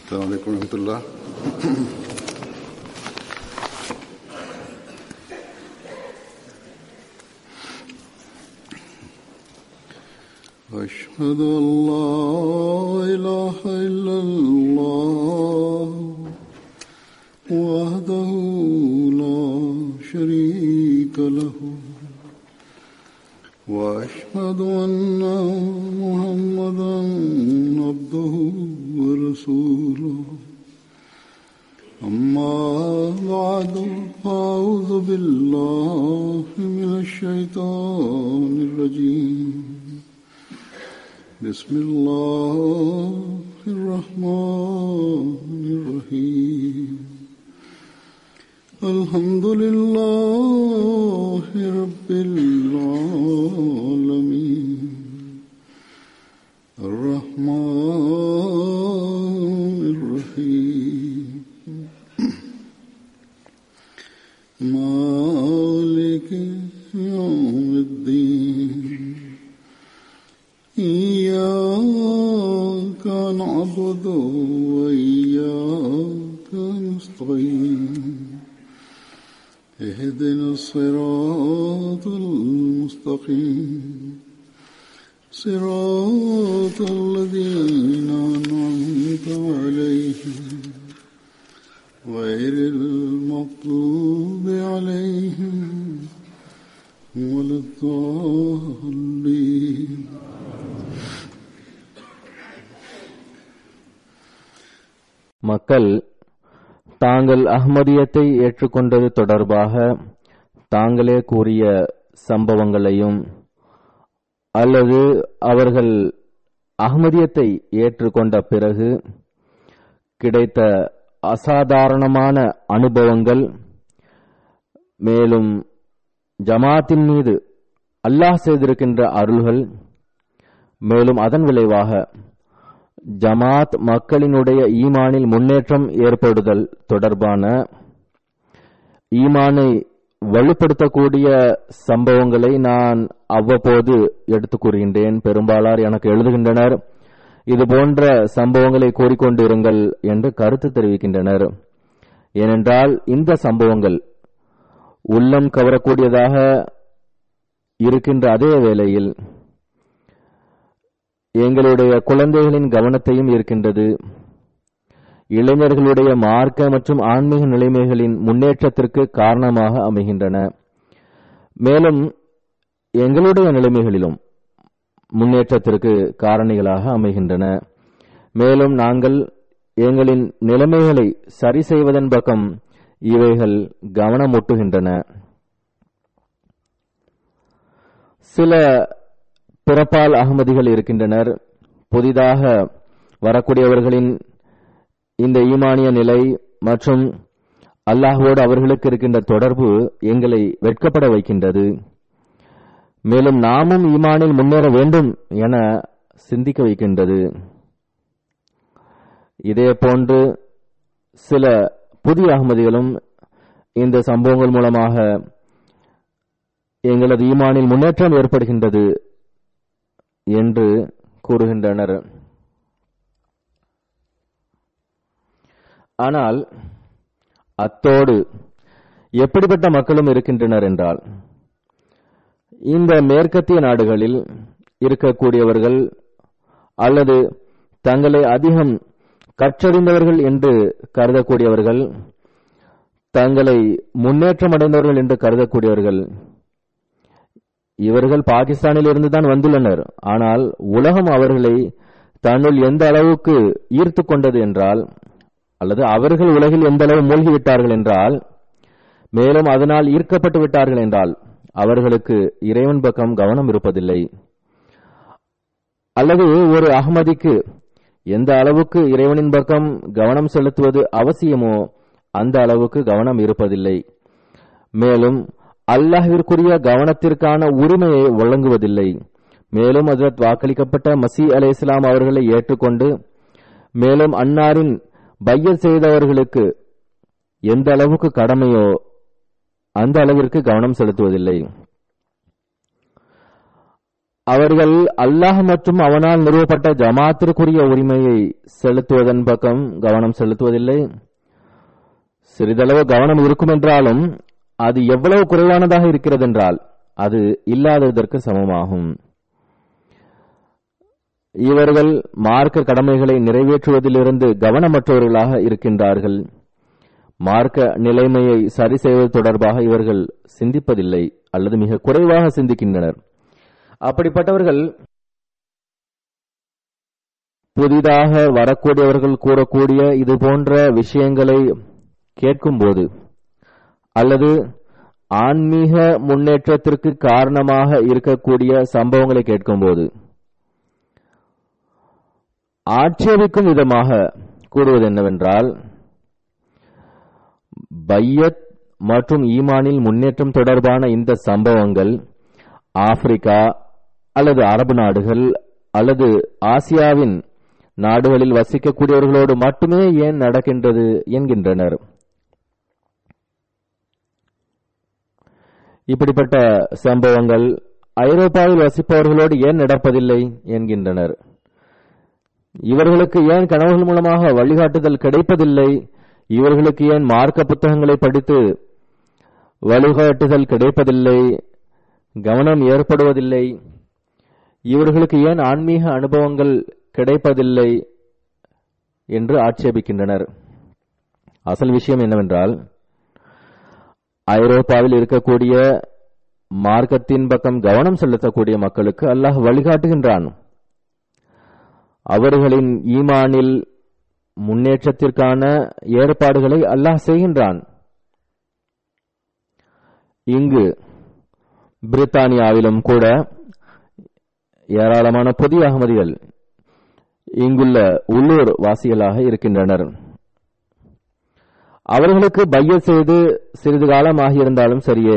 السلام عليكم ورحمة الله أشهد أن لا إله إلا الله وحده لا شريك له وأشهد أن محمدا عبده ورسوله أما بعد فأعوذ بالله من الشيطان الرجيم بسم الله الرحمن الرحيم الحمد لله رب العالمين الرحمن الرحيم مالك يوم الدين إياك نعبد وإياك نستعين اهدنا الصراط المستقيم صراط الذين أنعمت عليهم غير المغضوب عليهم ولا الضالين மக்கள் தாங்கள் அஹ்மதியத்தை ஏற்றுக்கொண்டது தொடர்பாக தாங்களே கூறிய சம்பவங்களையும் அல்லது அவர்கள் அஹ்மதியத்தை ஏற்றுக்கொண்ட பிறகு கிடைத்த அசாதாரணமான அனுபவங்கள் மேலும் ஜமாத்தின் மீது அல்லாஹ் செய்திருக்கின்ற அருள்கள் மேலும் அதன் விளைவாக ஜமாத் மக்களினுடைய ஈமானில் முன்னேற்றம் ஏற்படுதல் தொடர்பான ஈமானை வலுப்படுத்தக்கூடிய சம்பவங்களை நான் அவ்வப்போது எடுத்துக் கூறுகின்றேன் பெரும்பாலார் எனக்கு எழுதுகின்றனர் இது போன்ற சம்பவங்களை கூறிக்கொண்டிருங்கள் என்று கருத்து தெரிவிக்கின்றனர் ஏனென்றால் இந்த சம்பவங்கள் உள்ளம் கவரக்கூடியதாக இருக்கின்ற அதே வேளையில் எங்களுடைய குழந்தைகளின் கவனத்தையும் இருக்கின்றது இளைஞர்களுடைய மார்க்க மற்றும் ஆன்மீக நிலைமைகளின் முன்னேற்றத்திற்கு காரணமாக அமைகின்றன மேலும் எங்களுடைய நிலைமைகளிலும் முன்னேற்றத்திற்கு காரணிகளாக அமைகின்றன மேலும் நாங்கள் எங்களின் நிலைமைகளை சரி செய்வதன் பக்கம் இவைகள் கவனமூட்டுகின்றன சில பிறப்பால் அகமதிகள் இருக்கின்றனர் புதிதாக வரக்கூடியவர்களின் இந்த ஈமானிய நிலை மற்றும் அல்லாஹோடு அவர்களுக்கு இருக்கின்ற தொடர்பு எங்களை வெட்கப்பட வைக்கின்றது மேலும் நாமும் ஈமானில் முன்னேற வேண்டும் என சிந்திக்க வைக்கின்றது இதே போன்று சில புதிய அகமதிகளும் இந்த சம்பவங்கள் மூலமாக எங்களது ஈமானில் முன்னேற்றம் ஏற்படுகின்றது என்று கூறுகின்றனர் ஆனால் அத்தோடு எப்படிப்பட்ட மக்களும் இருக்கின்றனர் என்றால் இந்த மேற்கத்திய நாடுகளில் இருக்கக்கூடியவர்கள் அல்லது தங்களை அதிகம் கற்றறிந்தவர்கள் என்று கருதக்கூடியவர்கள் தங்களை முன்னேற்றம் அடைந்தவர்கள் என்று கருதக்கூடியவர்கள் இவர்கள் பாகிஸ்தானில் இருந்து தான் வந்துள்ளனர் ஆனால் உலகம் அவர்களை தன்னுள் எந்த அளவுக்கு ஈர்த்து கொண்டது என்றால் அல்லது அவர்கள் உலகில் எந்த அளவு மூழ்கிவிட்டார்கள் என்றால் மேலும் அதனால் ஈர்க்கப்பட்டு விட்டார்கள் என்றால் அவர்களுக்கு இறைவன் பக்கம் கவனம் இருப்பதில்லை அல்லது ஒரு அகமதிக்கு எந்த அளவுக்கு இறைவனின் பக்கம் கவனம் செலுத்துவது அவசியமோ அந்த அளவுக்கு கவனம் இருப்பதில்லை மேலும் அல்லாஹிற்குரிய கவனத்திற்கான உரிமையை வழங்குவதில்லை மேலும் அதற்கு வாக்களிக்கப்பட்ட மசி அலை இஸ்லாம் அவர்களை ஏற்றுக்கொண்டு மேலும் அன்னாரின் பையல் செய்தவர்களுக்கு எந்த அளவுக்கு கடமையோ அந்த அளவிற்கு கவனம் செலுத்துவதில்லை அவர்கள் அல்லாஹ் மற்றும் அவனால் நிறுவப்பட்ட ஜமாத்திற்குரிய உரிமையை செலுத்துவதன் பக்கம் கவனம் செலுத்துவதில்லை சிறிதளவு கவனம் இருக்கும் என்றாலும் அது எவ்வளவு குறைவானதாக இருக்கிறது என்றால் அது இல்லாததற்கு சமமாகும் இவர்கள் மார்க்க கடமைகளை நிறைவேற்றுவதிலிருந்து கவனமற்றவர்களாக இருக்கின்றார்கள் மார்க்க நிலைமையை சரி செய்வது தொடர்பாக இவர்கள் சிந்திப்பதில்லை அல்லது மிக குறைவாக சிந்திக்கின்றனர் அப்படிப்பட்டவர்கள் புதிதாக வரக்கூடியவர்கள் கூறக்கூடிய இது போன்ற விஷயங்களை கேட்கும்போது அல்லது ஆன்மீக முன்னேற்றத்திற்கு காரணமாக இருக்கக்கூடிய சம்பவங்களை கேட்கும்போது ஆட்சேபிக்கும் விதமாக கூறுவது என்னவென்றால் பையத் மற்றும் ஈமானில் முன்னேற்றம் தொடர்பான இந்த சம்பவங்கள் ஆப்பிரிக்கா அல்லது அரபு நாடுகள் அல்லது ஆசியாவின் நாடுகளில் வசிக்கக்கூடியவர்களோடு மட்டுமே ஏன் நடக்கின்றது என்கின்றனர் இப்படிப்பட்ட சம்பவங்கள் ஐரோப்பாவில் வசிப்பவர்களோடு ஏன் நடப்பதில்லை என்கின்றனர் இவர்களுக்கு ஏன் கனவுகள் மூலமாக வழிகாட்டுதல் கிடைப்பதில்லை இவர்களுக்கு ஏன் மார்க்க புத்தகங்களை படித்து வழிகாட்டுதல் கிடைப்பதில்லை கவனம் ஏற்படுவதில்லை இவர்களுக்கு ஏன் ஆன்மீக அனுபவங்கள் கிடைப்பதில்லை என்று ஆட்சேபிக்கின்றனர் அசல் விஷயம் என்னவென்றால் ஐரோப்பாவில் இருக்கக்கூடிய மார்க்கத்தின் பக்கம் கவனம் செலுத்தக்கூடிய மக்களுக்கு அல்லாஹ் வழிகாட்டுகின்றான் அவர்களின் ஈமானில் முன்னேற்றத்திற்கான ஏற்பாடுகளை அல்லாஹ் செய்கின்றான் இங்கு பிரித்தானியாவிலும் கூட ஏராளமான புதிய அகமதிகள் இங்குள்ள உள்ளூர் வாசிகளாக இருக்கின்றனர் அவர்களுக்கு பைய செய்து சிறிது காலம் ஆகியிருந்தாலும் சரியே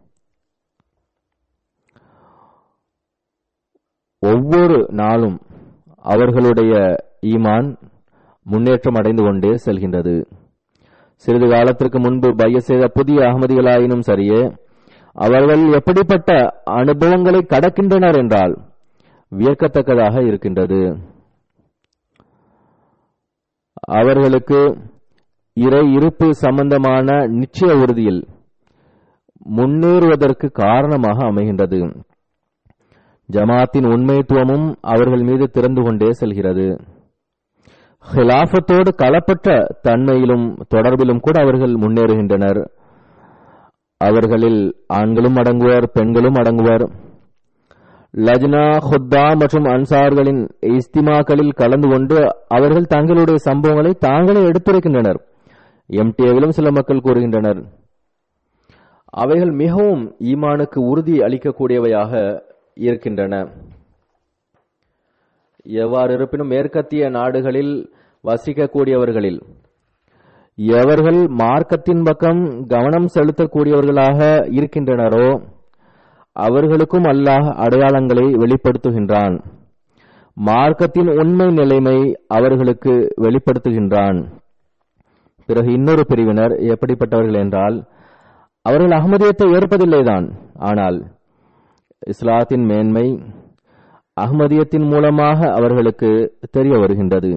ஒவ்வொரு நாளும் அவர்களுடைய ஈமான் முன்னேற்றம் அடைந்து கொண்டே செல்கின்றது சிறிது காலத்திற்கு முன்பு பைய செய்த புதிய அகமதிகளாயினும் சரியே அவர்கள் எப்படிப்பட்ட அனுபவங்களை கடக்கின்றனர் என்றால் வியக்கத்தக்கதாக இருக்கின்றது அவர்களுக்கு இறை இருப்பு சம்பந்தமான நிச்சய உறுதியில் முன்னேறுவதற்கு காரணமாக அமைகின்றது ஜமாத்தின் உண்மைத்துவமும் அவர்கள் மீது திறந்து கொண்டே செல்கிறது ஹிலாஃபத்தோடு களப்பற்ற தன்மையிலும் தொடர்பிலும் கூட அவர்கள் முன்னேறுகின்றனர் அவர்களில் ஆண்களும் அடங்குவர் பெண்களும் அடங்குவர் லஜ்னா ஹுத்தா மற்றும் அன்சார்களின் இஸ்திமாக்களில் கலந்து கொண்டு அவர்கள் தங்களுடைய சம்பவங்களை தாங்களே எடுத்துரைக்கின்றனர் எம்டிஏவிலும் சில மக்கள் கூறுகின்றனர் அவைகள் மிகவும் ஈமானுக்கு உறுதி அளிக்கக்கூடியவையாக இருக்கின்றன எவ்வாறு இருப்பினும் மேற்கத்திய நாடுகளில் வசிக்கக்கூடியவர்களில் எவர்கள் மார்க்கத்தின் பக்கம் கவனம் செலுத்தக்கூடியவர்களாக இருக்கின்றனரோ அவர்களுக்கும் அல்லாஹ் அடையாளங்களை வெளிப்படுத்துகின்றான் மார்க்கத்தின் உண்மை நிலைமை அவர்களுக்கு வெளிப்படுத்துகின்றான் பிறகு இன்னொரு பிரிவினர் எப்படிப்பட்டவர்கள் என்றால் அவர்கள் அகமதியத்தை ஏற்பதில்லைதான் ஆனால் இஸ்லாத்தின் மேன்மை அகமதியத்தின் மூலமாக அவர்களுக்கு தெரிய வருகின்றது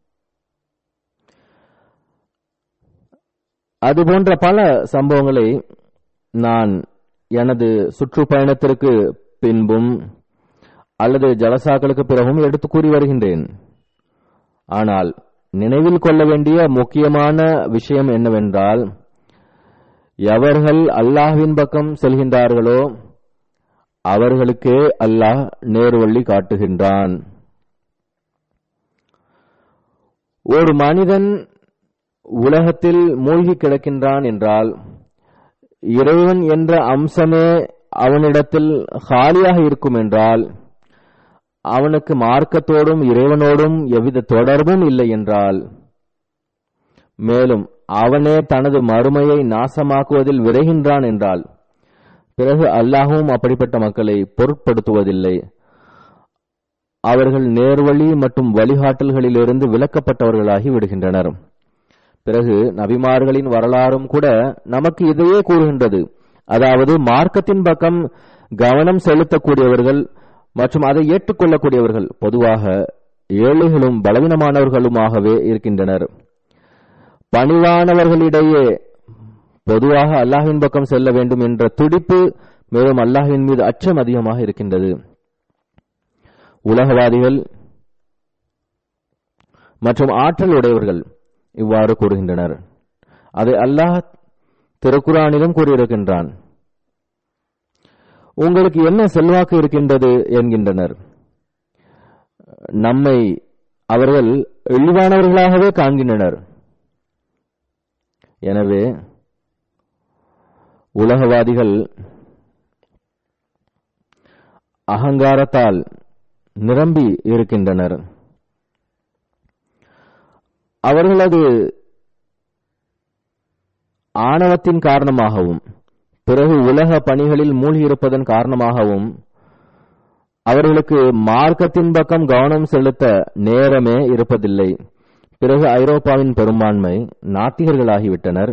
அதுபோன்ற பல சம்பவங்களை நான் எனது சுற்றுப்பயணத்திற்கு பின்பும் அல்லது ஜலசாக்களுக்கு பிறகும் எடுத்து கூறி வருகின்றேன் ஆனால் நினைவில் கொள்ள வேண்டிய முக்கியமான விஷயம் என்னவென்றால் எவர்கள் அல்லாஹ்வின் பக்கம் செல்கின்றார்களோ அவர்களுக்கே அல்லாஹ் நேர்வழி காட்டுகின்றான் ஒரு மனிதன் உலகத்தில் மூழ்கி கிடக்கின்றான் என்றால் இறைவன் என்ற அம்சமே அவனிடத்தில் காலியாக இருக்கும் என்றால் அவனுக்கு மார்க்கத்தோடும் இறைவனோடும் எவ்வித தொடர்பும் இல்லை என்றால் மேலும் அவனே தனது மறுமையை நாசமாக்குவதில் விரைகின்றான் என்றால் பிறகு அல்லாஹும் அப்படிப்பட்ட மக்களை பொருட்படுத்துவதில்லை அவர்கள் நேர்வழி மற்றும் வழிகாட்டல்களிலிருந்து விலக்கப்பட்டவர்களாகி விடுகின்றனர் பிறகு நபிமார்களின் வரலாறும் கூட நமக்கு இதையே கூறுகின்றது அதாவது மார்க்கத்தின் பக்கம் கவனம் செலுத்தக்கூடியவர்கள் மற்றும் அதை ஏற்றுக்கொள்ளக்கூடியவர்கள் பொதுவாக ஏழைகளும் பலவீனமானவர்களுமாகவே இருக்கின்றனர் பணிவானவர்களிடையே பொதுவாக அல்லாஹ்வின் பக்கம் செல்ல வேண்டும் என்ற துடிப்பு மேலும் அல்லாஹ்வின் மீது அச்சம் அதிகமாக இருக்கின்றது உலகவாதிகள் மற்றும் ஆற்றல் உடையவர்கள் இவ்வாறு கூறுகின்றனர் அதை அல்லாஹ் திருக்குரானிலும் கூறியிருக்கின்றான் உங்களுக்கு என்ன செல்வாக்கு இருக்கின்றது என்கின்றனர் நம்மை அவர்கள் இழிவானவர்களாகவே காண்கின்றனர் எனவே உலகவாதிகள் அகங்காரத்தால் நிரம்பி இருக்கின்றனர் அவர்களது ஆணவத்தின் காரணமாகவும் பிறகு உலக பணிகளில் மூழ்கியிருப்பதன் காரணமாகவும் அவர்களுக்கு மார்க்கத்தின் பக்கம் கவனம் செலுத்த நேரமே இருப்பதில்லை பிறகு ஐரோப்பாவின் பெரும்பான்மை நாத்திகர்களாகிவிட்டனர்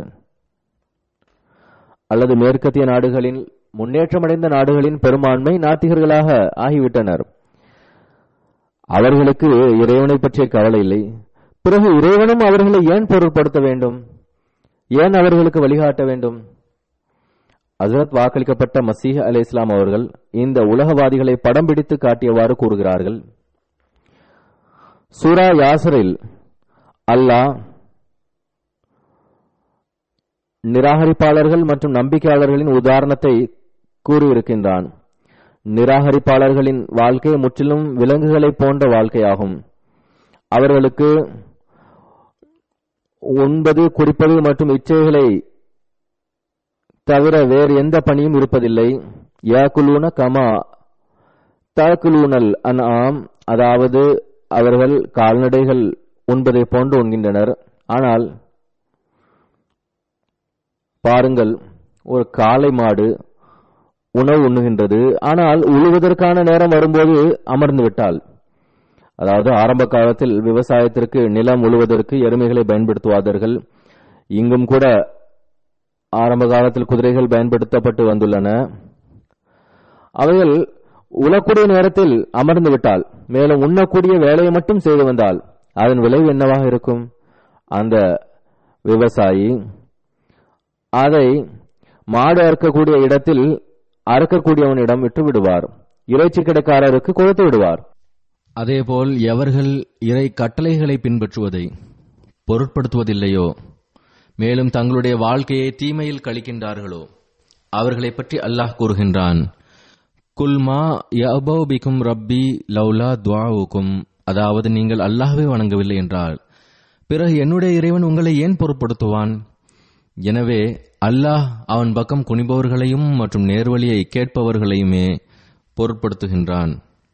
அல்லது மேற்கத்திய நாடுகளின் முன்னேற்றமடைந்த நாடுகளின் பெரும்பான்மை நாத்திகர்களாக ஆகிவிட்டனர் அவர்களுக்கு இறைவனை பற்றிய கவலை இல்லை பிறகு இறைவனும் அவர்களை ஏன் பொருட்படுத்த வேண்டும் ஏன் அவர்களுக்கு வழிகாட்ட வேண்டும் ஹசரத் வாக்களிக்கப்பட்ட மசீஹ் அலி இஸ்லாம் அவர்கள் இந்த உலகவாதிகளை படம் பிடித்து காட்டியவாறு கூறுகிறார்கள் சூரா யாசரில் அல்லாஹ் நிராகரிப்பாளர்கள் மற்றும் நம்பிக்கையாளர்களின் உதாரணத்தை கூறியிருக்கின்றான் நிராகரிப்பாளர்களின் வாழ்க்கை முற்றிலும் விலங்குகளைப் போன்ற வாழ்க்கையாகும் அவர்களுக்கு உண்பது குடிப்பது மற்றும் இச்சைகளை தவிர வேறு எந்த பணியும் இருப்பதில்லை யாக்குலூன கமா தாக்குலூனல் அன் ஆம் அதாவது அவர்கள் கால்நடைகள் உண்பதை போன்று உண்கின்றனர் ஆனால் பாருங்கள் ஒரு காளை மாடு உணவு உண்ணுகின்றது ஆனால் உழுவதற்கான நேரம் வரும்போது அமர்ந்து விட்டால் அதாவது ஆரம்ப காலத்தில் விவசாயத்திற்கு நிலம் உழுவதற்கு எருமைகளை பயன்படுத்துவார்கள் இங்கும் கூட ஆரம்ப காலத்தில் குதிரைகள் பயன்படுத்தப்பட்டு வந்துள்ளன அவைகள் உழக்கூடிய நேரத்தில் அமர்ந்து விட்டால் மேலும் உண்ணக்கூடிய வேலையை மட்டும் செய்து வந்தால் அதன் விளைவு என்னவாக இருக்கும் அந்த விவசாயி அதை மாடு அறுக்கக்கூடிய இடத்தில் அறுக்கக்கூடியவனிடம் விட்டு விடுவார் இறைச்சி கடைக்காரருக்கு கொடுத்து விடுவார் அதேபோல் எவர்கள் இறை கட்டளைகளை பின்பற்றுவதை பொருட்படுத்துவதில்லையோ மேலும் தங்களுடைய வாழ்க்கையை தீமையில் கழிக்கின்றார்களோ அவர்களைப் பற்றி அல்லாஹ் கூறுகின்றான் குல்மா யபௌபிக்கும் ரப்பி லவ்லா துவாவுக்கும் அதாவது நீங்கள் அல்லாஹ்வை வணங்கவில்லை என்றால் பிறகு என்னுடைய இறைவன் உங்களை ஏன் பொருட்படுத்துவான் எனவே அல்லாஹ் அவன் பக்கம் குனிபவர்களையும் மற்றும் நேர்வழியை கேட்பவர்களையுமே பொருட்படுத்துகின்றான்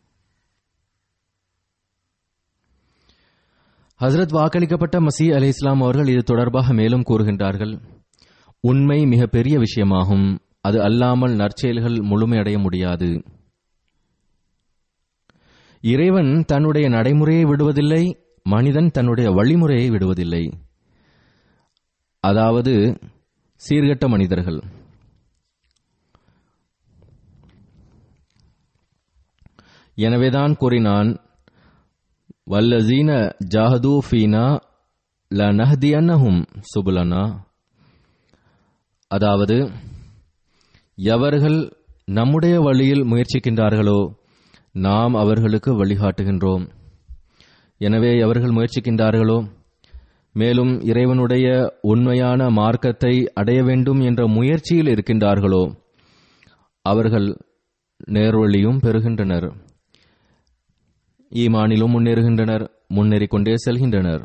ஹசரத் வாக்களிக்கப்பட்ட மசீ அலி இஸ்லாம் அவர்கள் இது தொடர்பாக மேலும் கூறுகின்றார்கள் உண்மை மிக பெரிய விஷயமாகும் அது அல்லாமல் நற்செயல்கள் முழுமையடைய முடியாது இறைவன் தன்னுடைய நடைமுறையை விடுவதில்லை மனிதன் தன்னுடைய வழிமுறையை விடுவதில்லை அதாவது சீர்கட்ட மனிதர்கள் எனவேதான் கூறினான் வல்லசீன ஜாஹது ஃபீனா லனஹ்தியன்னஹும் சுபுலனா அதாவது எவர்கள் நம்முடைய வழியில் முயற்சிக்கின்றார்களோ நாம் அவர்களுக்கு வழிகாட்டுகின்றோம் எனவே எவர்கள் முயற்சிக்கின்றார்களோ மேலும் இறைவனுடைய உண்மையான மார்க்கத்தை அடைய வேண்டும் என்ற முயற்சியில் இருக்கின்றார்களோ அவர்கள் நேர்வழியும் பெறுகின்றனர் ஈமானிலும் முன்னேறுகின்றனர் முன்னேறிக் கொண்டே செல்கின்றனர்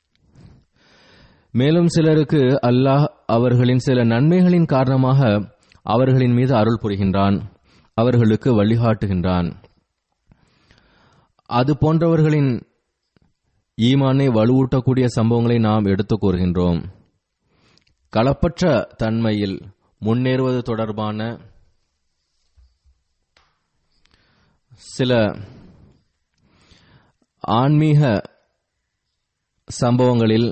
மேலும் சிலருக்கு அல்லாஹ் அவர்களின் சில நன்மைகளின் காரணமாக அவர்களின் மீது அருள் புரிகின்றான் அவர்களுக்கு வழிகாட்டுகின்றான் அது போன்றவர்களின் ஈமானை வலுவூட்டக்கூடிய சம்பவங்களை நாம் எடுத்துக் கூறுகின்றோம் களப்பற்ற தன்மையில் முன்னேறுவது தொடர்பான சில ஆன்மீக சம்பவங்களில்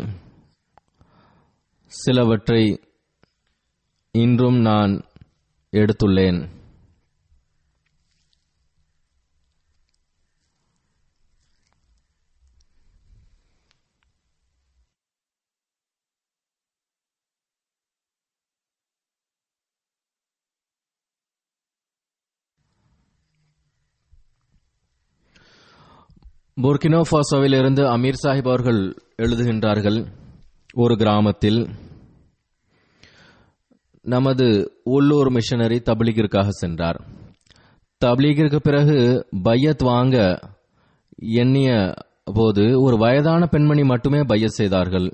சிலவற்றை இன்றும் நான் எடுத்துள்ளேன் புர்கினோ ஃபாசோவிலிருந்து அமீர் சாஹிப் அவர்கள் எழுதுகின்றார்கள் ஒரு கிராமத்தில் நமது உள்ளூர் மிஷனரி தப்லீகிற்காக சென்றார் தப்லீகிற்கு பிறகு பையத் வாங்க எண்ணிய போது ஒரு வயதான பெண்மணி மட்டுமே பையத் செய்தார்கள்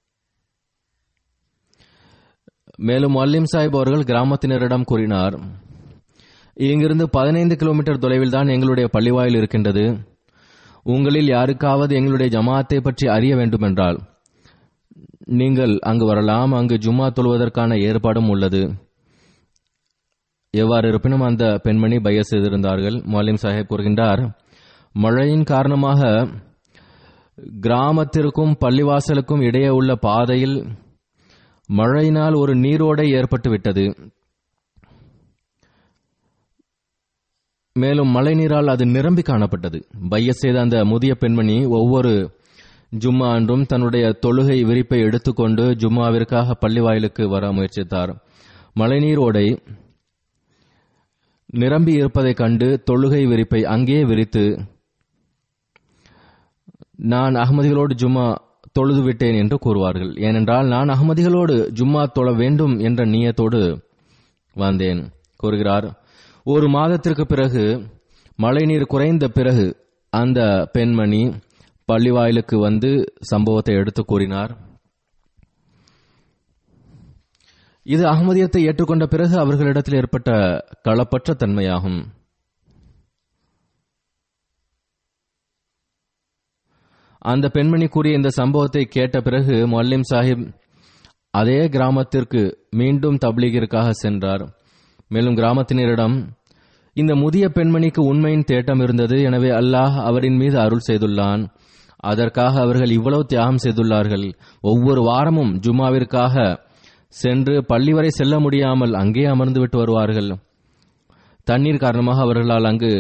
மேலும் மல்லிம் சாஹிப் அவர்கள் கிராமத்தினரிடம் கூறினார் இங்கிருந்து பதினைந்து கிலோமீட்டர் தொலைவில் தான் எங்களுடைய பள்ளிவாயில் இருக்கின்றது உங்களில் யாருக்காவது எங்களுடைய ஜமாத்தை பற்றி அறிய வேண்டுமென்றால் நீங்கள் அங்கு வரலாம் அங்கு ஜும்மா தொழுவதற்கான ஏற்பாடும் உள்ளது எவ்வாறு இருப்பினும் அந்த பெண்மணி பைய செய்திருந்தார்கள் மொலிம் சாஹேப் கூறுகின்றார் மழையின் காரணமாக கிராமத்திற்கும் பள்ளிவாசலுக்கும் இடையே உள்ள பாதையில் மழையினால் ஒரு நீரோடை ஏற்பட்டு விட்டது மேலும் மழைநீரால் அது நிரம்பி காணப்பட்டது பைய செய்த அந்த முதிய பெண்மணி ஒவ்வொரு ஜும்மா அன்றும் தன்னுடைய தொழுகை விரிப்பை எடுத்துக்கொண்டு ஜும்மாவிற்காக பள்ளி வாயிலுக்கு வர முயற்சித்தார் மழைநீர் ஓடை நிரம்பி இருப்பதைக் கண்டு தொழுகை விரிப்பை அங்கேயே விரித்து நான் அகமதிகளோடு ஜும்மா தொழுது விட்டேன் என்று கூறுவார்கள் ஏனென்றால் நான் அகமதிகளோடு ஜும்மா தொழ வேண்டும் என்ற நீயத்தோடு வந்தேன் கூறுகிறார் ஒரு மாதத்திற்கு பிறகு மழைநீர் குறைந்த பிறகு அந்த பெண்மணி பள்ளிவாயிலுக்கு வந்து சம்பவத்தை எடுத்து கூறினார் இது அகமதியத்தை ஏற்றுக்கொண்ட பிறகு அவர்களிடத்தில் ஏற்பட்ட களப்பற்ற தன்மையாகும் அந்த பெண்மணி கூறிய இந்த சம்பவத்தை கேட்ட பிறகு மொல்லிம் சாஹிப் அதே கிராமத்திற்கு மீண்டும் தப்லீகிற்காக சென்றார் மேலும் கிராமத்தினரிடம் இந்த முதிய பெண்மணிக்கு உண்மையின் தேட்டம் இருந்தது எனவே அல்லாஹ் அவரின் மீது அருள் செய்துள்ளான் அதற்காக அவர்கள் இவ்வளவு தியாகம் செய்துள்ளார்கள் ஒவ்வொரு வாரமும் ஜும்மாவிற்காக சென்று பள்ளி வரை செல்ல முடியாமல் அங்கே அமர்ந்து விட்டு வருவார்கள் தண்ணீர் காரணமாக அவர்களால் அங்கு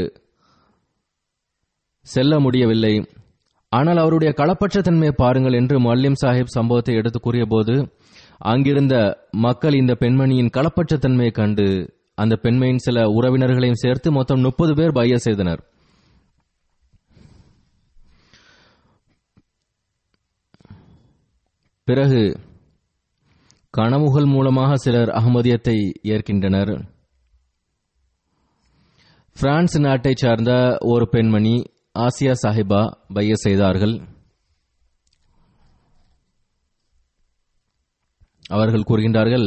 செல்ல முடியவில்லை ஆனால் அவருடைய களப்பற்ற தன்மையை பாருங்கள் என்று மல்லிம் சாஹிப் சம்பவத்தை எடுத்து கூறியபோது அங்கிருந்த மக்கள் இந்த பெண்மணியின் களப்பற்ற தன்மையை கண்டு அந்த பெண்மையின் சில உறவினர்களையும் சேர்த்து மொத்தம் முப்பது பேர் பைய செய்தனர் பிறகு கனவுகள் மூலமாக சிலர் அகமதியத்தை ஏற்கின்றனர் பிரான்ஸ் நாட்டைச் சார்ந்த ஒரு பெண்மணி ஆசியா சாஹிபா பைய செய்தார்கள் அவர்கள் கூறுகின்றார்கள்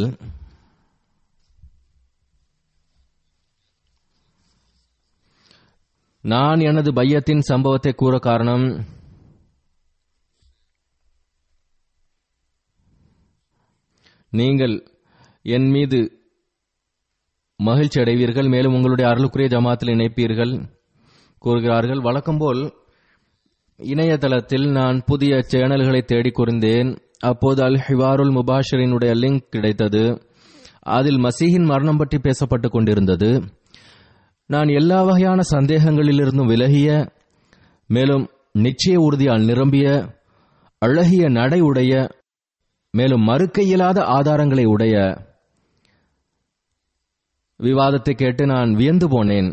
நான் எனது பையத்தின் சம்பவத்தை கூற காரணம் நீங்கள் என் மீது மகிழ்ச்சி அடைவீர்கள் மேலும் உங்களுடைய அருளுக்குரிய ஜமாத்தில் இணைப்பீர்கள் கூறுகிறார்கள் வழக்கம்போல் இணையதளத்தில் நான் புதிய சேனல்களை தேடிக் குறிந்தேன் அப்போது அல் ஹிவாருல் முபாஷரினுடைய லிங்க் கிடைத்தது அதில் மசீஹின் மரணம் பற்றி பேசப்பட்டுக் கொண்டிருந்தது நான் எல்லா வகையான சந்தேகங்களிலிருந்தும் விலகிய மேலும் நிச்சய உறுதியால் நிரம்பிய அழகிய நடை உடைய மேலும் மறுக்க இயலாத ஆதாரங்களை உடைய விவாதத்தை கேட்டு நான் வியந்து போனேன்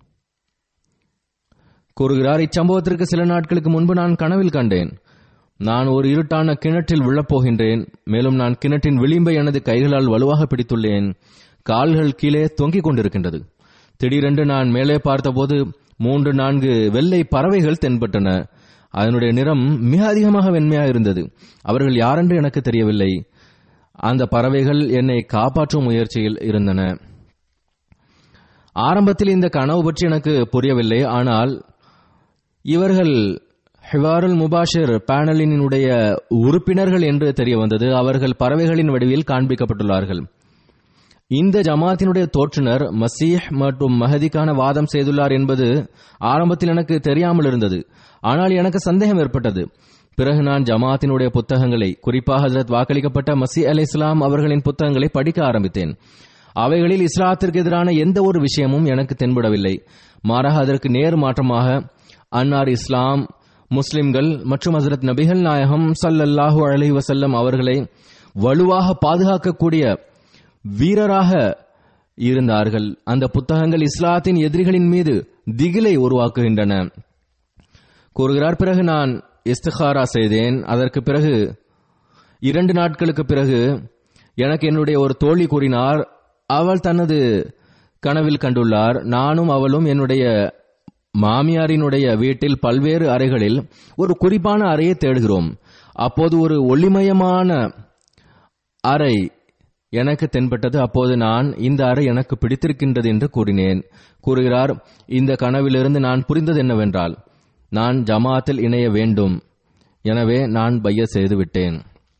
கூறுகிறார் இச்சம்பவத்திற்கு சில நாட்களுக்கு முன்பு நான் கனவில் கண்டேன் நான் ஒரு இருட்டான கிணற்றில் விழப்போகின்றேன் மேலும் நான் கிணற்றின் விளிம்பை எனது கைகளால் வலுவாக பிடித்துள்ளேன் கால்கள் கீழே தொங்கிக் கொண்டிருக்கின்றது திடீரென்று நான் மேலே பார்த்தபோது மூன்று நான்கு வெள்ளை பறவைகள் தென்பட்டன அதனுடைய நிறம் மிக அதிகமாக வெண்மையாக இருந்தது அவர்கள் யாரென்று எனக்கு தெரியவில்லை அந்த பறவைகள் என்னை காப்பாற்றும் முயற்சியில் இருந்தன ஆரம்பத்தில் இந்த கனவு பற்றி எனக்கு புரியவில்லை ஆனால் இவர்கள் ஹிவாருல் முபாஷிர் பேனலினுடைய உறுப்பினர்கள் என்று தெரிய வந்தது அவர்கள் பறவைகளின் வடிவில் காண்பிக்கப்பட்டுள்ளார்கள் இந்த ஜமாத்தினுடைய தோற்றுனர் மசீஹ் மற்றும் மஹதிக்கான வாதம் செய்துள்ளார் என்பது ஆரம்பத்தில் எனக்கு தெரியாமல் இருந்தது ஆனால் எனக்கு சந்தேகம் ஏற்பட்டது பிறகு நான் ஜமாத்தினுடைய புத்தகங்களை குறிப்பாக ஹசரத் வாக்களிக்கப்பட்ட மசி அலி இஸ்லாம் அவர்களின் புத்தகங்களை படிக்க ஆரம்பித்தேன் அவைகளில் இஸ்லாத்திற்கு எதிரான எந்த ஒரு விஷயமும் எனக்கு தென்படவில்லை மாறாக அதற்கு நேர் மாற்றமாக அன்னார் இஸ்லாம் முஸ்லிம்கள் மற்றும் ஹசரத் நபிகள் நாயகம் சல்லல்லாஹு அலி வசல்லம் அவர்களை வலுவாக பாதுகாக்கக்கூடிய வீரராக இருந்தார்கள் அந்த புத்தகங்கள் இஸ்லாத்தின் எதிரிகளின் மீது திகிலை உருவாக்குகின்றன கூறுகிறார் பிறகு நான் இஸ்திகாரா செய்தேன் அதற்கு பிறகு இரண்டு நாட்களுக்கு பிறகு எனக்கு என்னுடைய ஒரு தோழி கூறினார் அவள் தனது கனவில் கண்டுள்ளார் நானும் அவளும் என்னுடைய மாமியாரினுடைய வீட்டில் பல்வேறு அறைகளில் ஒரு குறிப்பான அறையை தேடுகிறோம் அப்போது ஒரு ஒளிமயமான அறை எனக்கு தென்பட்டது அப்போது நான் இந்த அறை எனக்கு பிடித்திருக்கின்றது என்று கூறினேன் கூறுகிறார் இந்த கனவிலிருந்து நான் புரிந்தது என்னவென்றால் நான் ஜமாத்தில் இணைய வேண்டும் எனவே நான் பைய செய்து விட்டேன்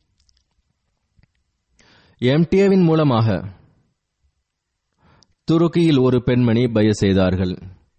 எம்டிஏவின் மூலமாக துருக்கியில் ஒரு பெண்மணி பைய செய்தார்கள்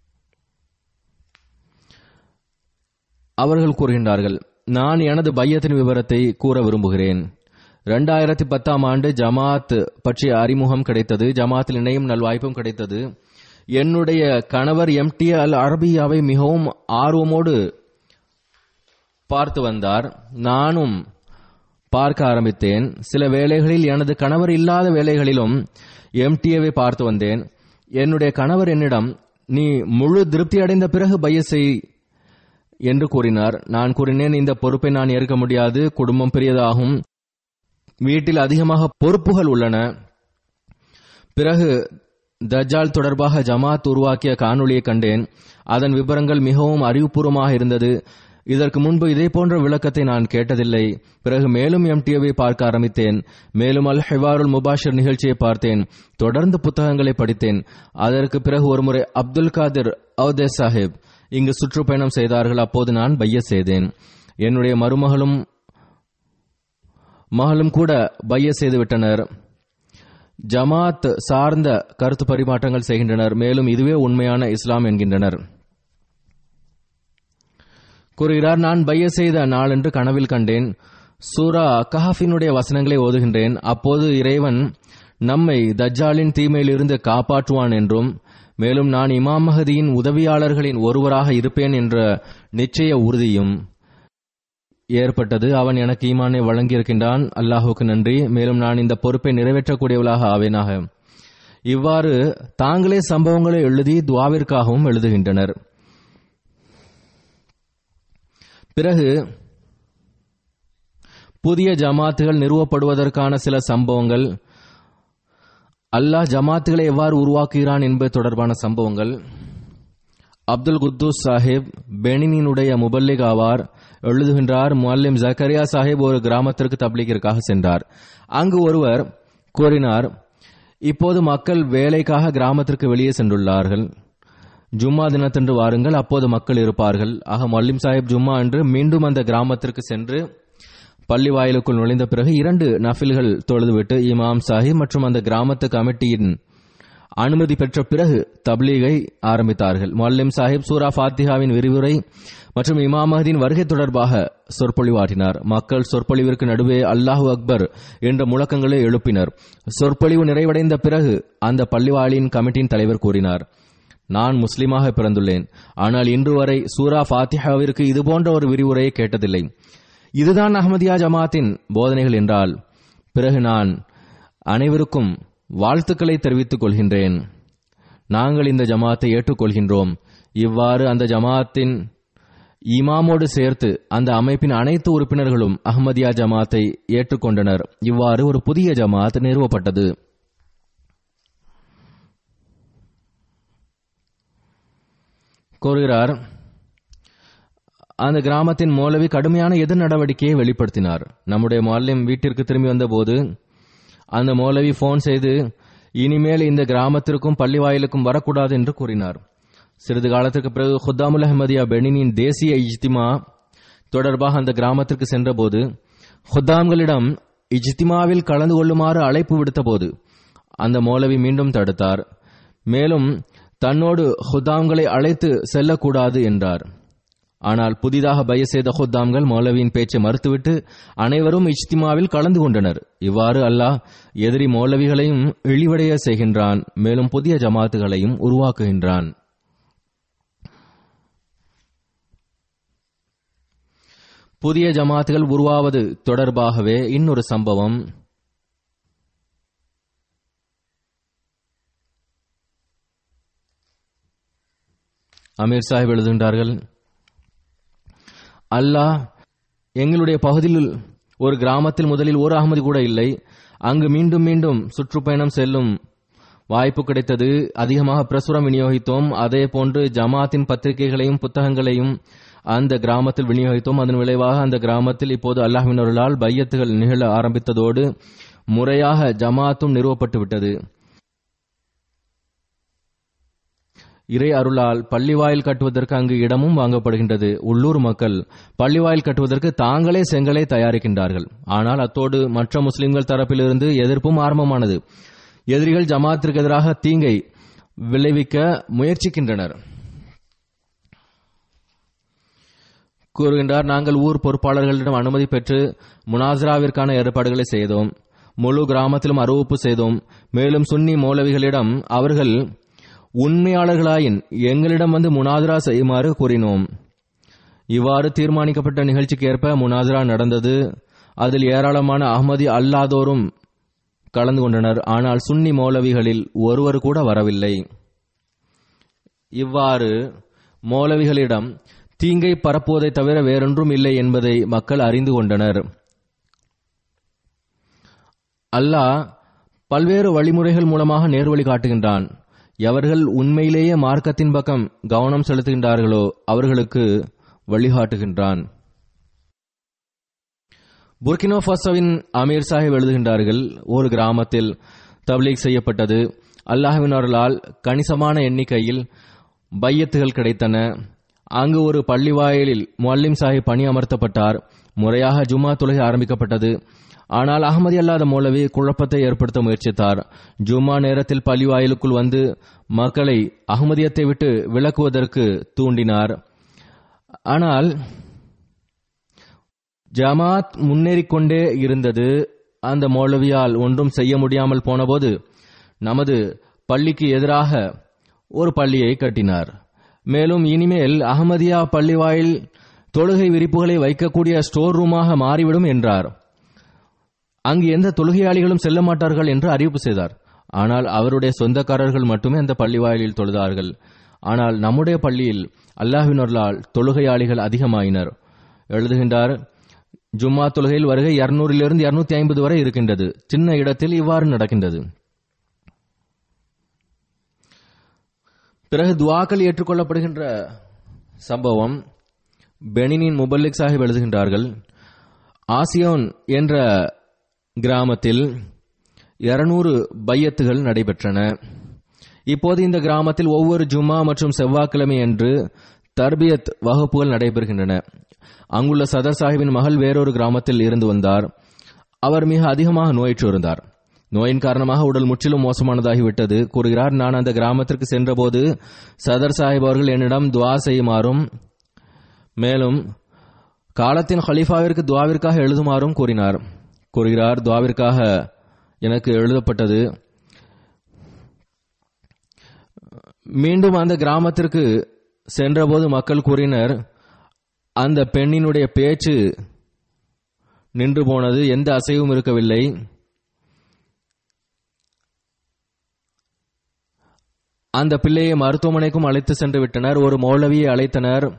அவர்கள் கூறுகின்றார்கள் நான் எனது பையத்தின் விவரத்தை கூற விரும்புகிறேன் இரண்டாயிரத்தி பத்தாம் ஆண்டு ஜமாத் பற்றிய அறிமுகம் கிடைத்தது ஜமாத்தில் இணையும் நல்வாய்ப்பும் கிடைத்தது என்னுடைய கணவர் எம்டி அல் அரபியாவை மிகவும் ஆர்வமோடு பார்த்து வந்தார் நானும் பார்க்க ஆரம்பித்தேன் சில வேளைகளில் எனது கணவர் இல்லாத வேளைகளிலும் எம்டிஏவை பார்த்து வந்தேன் என்னுடைய கணவர் என்னிடம் நீ முழு திருப்தி அடைந்த பிறகு பைய செய் என்று கூறினார் நான் கூறினேன் இந்த பொறுப்பை நான் ஏற்க முடியாது குடும்பம் பெரியதாகும் வீட்டில் அதிகமாக பொறுப்புகள் உள்ளன பிறகு தஜ்ஜால் தொடர்பாக ஜமாத் உருவாக்கிய காணொளியை கண்டேன் அதன் விவரங்கள் மிகவும் அறிவுபூர்வமாக இருந்தது இதற்கு முன்பு இதே போன்ற விளக்கத்தை நான் கேட்டதில்லை பிறகு மேலும் எம்டிஏவை பார்க்க ஆரம்பித்தேன் மேலும் அல் ஹெவாருல் முபாஷிர் நிகழ்ச்சியை பார்த்தேன் தொடர்ந்து புத்தகங்களை படித்தேன் அதற்கு பிறகு ஒருமுறை அப்துல் காதிர் அவுதே சாஹிப் இங்கு சுற்றுப்பயணம் செய்தார்கள் அப்போது நான் பைய செய்தேன் என்னுடைய மருமகளும் மகளும் கூட பைய செய்து விட்டனர் ஜமாத் சார்ந்த கருத்து பரிமாற்றங்கள் செய்கின்றனர் மேலும் இதுவே உண்மையான இஸ்லாம் என்கின்றனர் கூறுகிறார் நான் பைய செய்த நாளென்று கனவில் கண்டேன் சூரா கஹாஃபினுடைய வசனங்களை ஓதுகின்றேன் அப்போது இறைவன் நம்மை தஜ்ஜாலின் தீமையிலிருந்து காப்பாற்றுவான் என்றும் மேலும் நான் இமாம் மஹதியின் உதவியாளர்களின் ஒருவராக இருப்பேன் என்ற நிச்சய உறுதியும் ஏற்பட்டது அவன் எனக்கு ஈமானை வழங்கியிருக்கின்றான் அல்லாஹுக்கு நன்றி மேலும் நான் இந்த பொறுப்பை நிறைவேற்றக்கூடியவளாக ஆவேனாக இவ்வாறு தாங்களே சம்பவங்களை எழுதி துவாவிற்காகவும் எழுதுகின்றனர் பிறகு புதிய ஜமாத்துகள் நிறுவப்படுவதற்கான சில சம்பவங்கள் அல்லாஹ் ஜமாத்துகளை எவ்வாறு உருவாக்குகிறான் என்பது தொடர்பான சம்பவங்கள் அப்துல் குத்தூஸ் சாஹிப் பெனினினுடைய முபல்லிக் ஆவார் எழுதுகின்றார் முல்லிம் ஜக்கரியா சாஹிப் ஒரு கிராமத்திற்கு தப்லீகிற்காக சென்றார் அங்கு ஒருவர் கூறினார் இப்போது மக்கள் வேலைக்காக கிராமத்திற்கு வெளியே சென்றுள்ளார்கள் ஜும்மா தினத்தன்று வாருங்கள் அப்போது மக்கள் இருப்பார்கள் ஆக மல்லிம் சாஹிப் ஜும்மா அன்று மீண்டும் அந்த கிராமத்திற்கு சென்று பள்ளி வாயிலுக்குள் நுழைந்த பிறகு இரண்டு நஃபில்கள் தொழுதுவிட்டு இமாம் சாஹிப் மற்றும் அந்த கிராமத்து கமிட்டியின் அனுமதி பெற்ற பிறகு தப்லீகை ஆரம்பித்தார்கள் மல்லிம் சாஹிப் சூரா ஃபாத்திஹாவின் விரிவுரை மற்றும் இமாம் மஹதின் வருகை தொடர்பாக சொற்பொழிவாற்றினார் மக்கள் சொற்பொழிவிற்கு நடுவே அல்லாஹு அக்பர் என்ற முழக்கங்களை எழுப்பினர் சொற்பொழிவு நிறைவடைந்த பிறகு அந்த பள்ளிவாளியின் கமிட்டியின் தலைவர் கூறினார் நான் முஸ்லிமாக பிறந்துள்ளேன் ஆனால் இன்று வரை சூரா ஃபாத்திஹாவிற்கு இதுபோன்ற ஒரு விரிவுரையை கேட்டதில்லை இதுதான் அஹமதியா ஜமாத்தின் போதனைகள் என்றால் பிறகு நான் அனைவருக்கும் வாழ்த்துக்களை தெரிவித்துக் கொள்கின்றேன் நாங்கள் இந்த ஜமாத்தை ஏற்றுக்கொள்கின்றோம் இவ்வாறு அந்த ஜமாத்தின் இமாமோடு சேர்த்து அந்த அமைப்பின் அனைத்து உறுப்பினர்களும் அஹமதியா ஜமாத்தை ஏற்றுக்கொண்டனர் இவ்வாறு ஒரு புதிய ஜமாத் நிறுவப்பட்டது கூறுகிறார் அந்த கிராமத்தின் மௌலவி கடுமையான எதிர் நடவடிக்கையை வெளிப்படுத்தினார் நம்முடைய மல்லிம் வீட்டிற்கு திரும்பி வந்தபோது அந்த மௌலவி போன் செய்து இனிமேல் இந்த கிராமத்திற்கும் பள்ளி வாயிலுக்கும் வரக்கூடாது என்று கூறினார் சிறிது காலத்திற்கு பிறகு ஹுத்தாமுல் அஹமதியா பெனினின் தேசிய இஜ்திமா தொடர்பாக அந்த கிராமத்திற்கு சென்றபோது ஹுத்தாம்களிடம் இஜ்திமாவில் கலந்து கொள்ளுமாறு அழைப்பு விடுத்தபோது அந்த மௌலவி மீண்டும் தடுத்தார் மேலும் தன்னோடு ஹுத்தாம்களை அழைத்து செல்லக்கூடாது என்றார் ஆனால் புதிதாக பய செய்த ஹுத்தாம்கள் மௌலவியின் பேச்சை மறுத்துவிட்டு அனைவரும் இஜ்திமாவில் கலந்து கொண்டனர் இவ்வாறு அல்லாஹ் எதிரி மௌலவிகளையும் இழிவடைய செய்கின்றான் மேலும் புதிய ஜமாத்துகளையும் உருவாக்குகின்றான் புதிய ஜமாத்துகள் உருவாவது தொடர்பாகவே இன்னொரு சம்பவம் அமீர் சாஹிப் எழுதுகின்றார்கள் அல்லாஹ் எங்களுடைய பகுதியில் ஒரு கிராமத்தில் முதலில் ஒரு அகமதி கூட இல்லை அங்கு மீண்டும் மீண்டும் சுற்றுப்பயணம் செல்லும் வாய்ப்பு கிடைத்தது அதிகமாக பிரசுரம் விநியோகித்தோம் அதே போன்று ஜமாத்தின் பத்திரிகைகளையும் புத்தகங்களையும் அந்த கிராமத்தில் விநியோகித்தோம் அதன் விளைவாக அந்த கிராமத்தில் இப்போது அல்லாஹ்வினர்களால் பையத்துகள் நிகழ ஆரம்பித்ததோடு முறையாக ஜமாத்தும் நிறுவப்பட்டு விட்டது இறை அருளால் பள்ளிவாயில் கட்டுவதற்கு அங்கு இடமும் வாங்கப்படுகின்றது உள்ளூர் மக்கள் பள்ளிவாயில் கட்டுவதற்கு தாங்களே செங்கலை தயாரிக்கின்றார்கள் ஆனால் அத்தோடு மற்ற முஸ்லிம்கள் தரப்பிலிருந்து எதிர்ப்பும் ஆரம்பமானது எதிரிகள் ஜமாத்திற்கு எதிராக தீங்கை விளைவிக்க முயற்சிக்கின்றனர் கூறுகின்றார் நாங்கள் ஊர் பொறுப்பாளர்களிடம் அனுமதி பெற்று முனாசராவிற்கான ஏற்பாடுகளை செய்தோம் முழு கிராமத்திலும் அறிவிப்பு செய்தோம் மேலும் சுன்னி மௌலவிகளிடம் அவர்கள் உண்மையாளர்களாயின் எங்களிடம் வந்து முனாதரா செய்யுமாறு கூறினோம் இவ்வாறு தீர்மானிக்கப்பட்ட நிகழ்ச்சிக்கு ஏற்ப முனாதரா நடந்தது அதில் ஏராளமான அஹ்மதி அல்லாதோரும் கலந்து கொண்டனர் ஆனால் சுன்னி மௌலவிகளில் ஒருவர் கூட வரவில்லை இவ்வாறு மௌலவிகளிடம் தீங்கை பரப்புவதை தவிர வேறொன்றும் இல்லை என்பதை மக்கள் அறிந்து கொண்டனர் அல்லாஹ் பல்வேறு வழிமுறைகள் மூலமாக நேர்வழி காட்டுகின்றான் எவர்கள் உண்மையிலேயே மார்க்கத்தின் பக்கம் கவனம் செலுத்துகின்றார்களோ அவர்களுக்கு வழிகாட்டுகின்றான் புர்கினோ ஃபாசோவின் அமீர் சாஹிப் எழுதுகின்றார்கள் ஒரு கிராமத்தில் தப்லீக் செய்யப்பட்டது அல்லாஹ்வின் அருளால் கணிசமான எண்ணிக்கையில் பையத்துகள் கிடைத்தன அங்கு ஒரு பள்ளி வாயிலில் முல்லிம் சாஹிப் பணி அமர்த்தப்பட்டார் முறையாக ஜும்மா தொழுகை ஆரம்பிக்கப்பட்டது ஆனால் அகமதி அல்லாத மௌலவி குழப்பத்தை ஏற்படுத்த முயற்சித்தார் ஜும்மா நேரத்தில் பள்ளி வாயிலுக்குள் வந்து மக்களை அகமதியத்தை விட்டு விலக்குவதற்கு தூண்டினார் ஆனால் ஜமாத் முன்னேறிக்கொண்டே இருந்தது அந்த மௌலவியால் ஒன்றும் செய்ய முடியாமல் போனபோது நமது பள்ளிக்கு எதிராக ஒரு பள்ளியை கட்டினார் மேலும் இனிமேல் அகமதியா பள்ளிவாயில் தொழுகை விரிப்புகளை வைக்கக்கூடிய ஸ்டோர் ரூமாக மாறிவிடும் என்றார் அங்கு எந்த தொழுகையாளிகளும் செல்ல மாட்டார்கள் என்று அறிவிப்பு செய்தார் ஆனால் அவருடைய சொந்தக்காரர்கள் மட்டுமே அந்த பள்ளிவாயிலில் தொழுதார்கள் ஆனால் நம்முடைய பள்ளியில் அல்லாஹ்வினர்களால் தொழுகையாளிகள் அதிகமாயினர் எழுதுகின்றார் ஜும்மா தொழுகையில் வருகை இருநூறிலிருந்து இருநூத்தி ஐம்பது வரை இருக்கின்றது சின்ன இடத்தில் இவ்வாறு நடக்கின்றது பிறகு துவாக்கள் ஏற்றுக்கொள்ளப்படுகின்ற சம்பவம் பெனினின் முபல்லிக் சாஹிப் எழுதுகின்றார்கள் ஆசியோன் என்ற கிராமத்தில் இருநூறு பையத்துகள் நடைபெற்றன இப்போது இந்த கிராமத்தில் ஒவ்வொரு ஜும்மா மற்றும் செவ்வாய்க்கிழமை அன்று தர்பியத் வகுப்புகள் நடைபெறுகின்றன அங்குள்ள சதர் சாஹிபின் மகள் வேறொரு கிராமத்தில் இருந்து வந்தார் அவர் மிக அதிகமாக நோயிற்று இருந்தார் நோயின் காரணமாக உடல் முற்றிலும் மோசமானதாகிவிட்டது கூறுகிறார் நான் அந்த கிராமத்திற்கு சென்றபோது சதர் சாஹிப் அவர்கள் என்னிடம் துவா செய்யுமாறும் மேலும் காலத்தின் ஹலீஃபாவிற்கு துவாவிற்காக எழுதுமாறும் கூறினார் கூறுகிறார் துவாவிற்காக எனக்கு எழுதப்பட்டது மீண்டும் அந்த கிராமத்திற்கு சென்றபோது மக்கள் கூறினர் அந்த பெண்ணினுடைய பேச்சு நின்று போனது எந்த அசைவும் இருக்கவில்லை அந்த பிள்ளையை மருத்துவமனைக்கும் அழைத்து சென்று விட்டனர் ஒரு மௌலவியை அழைத்தனர்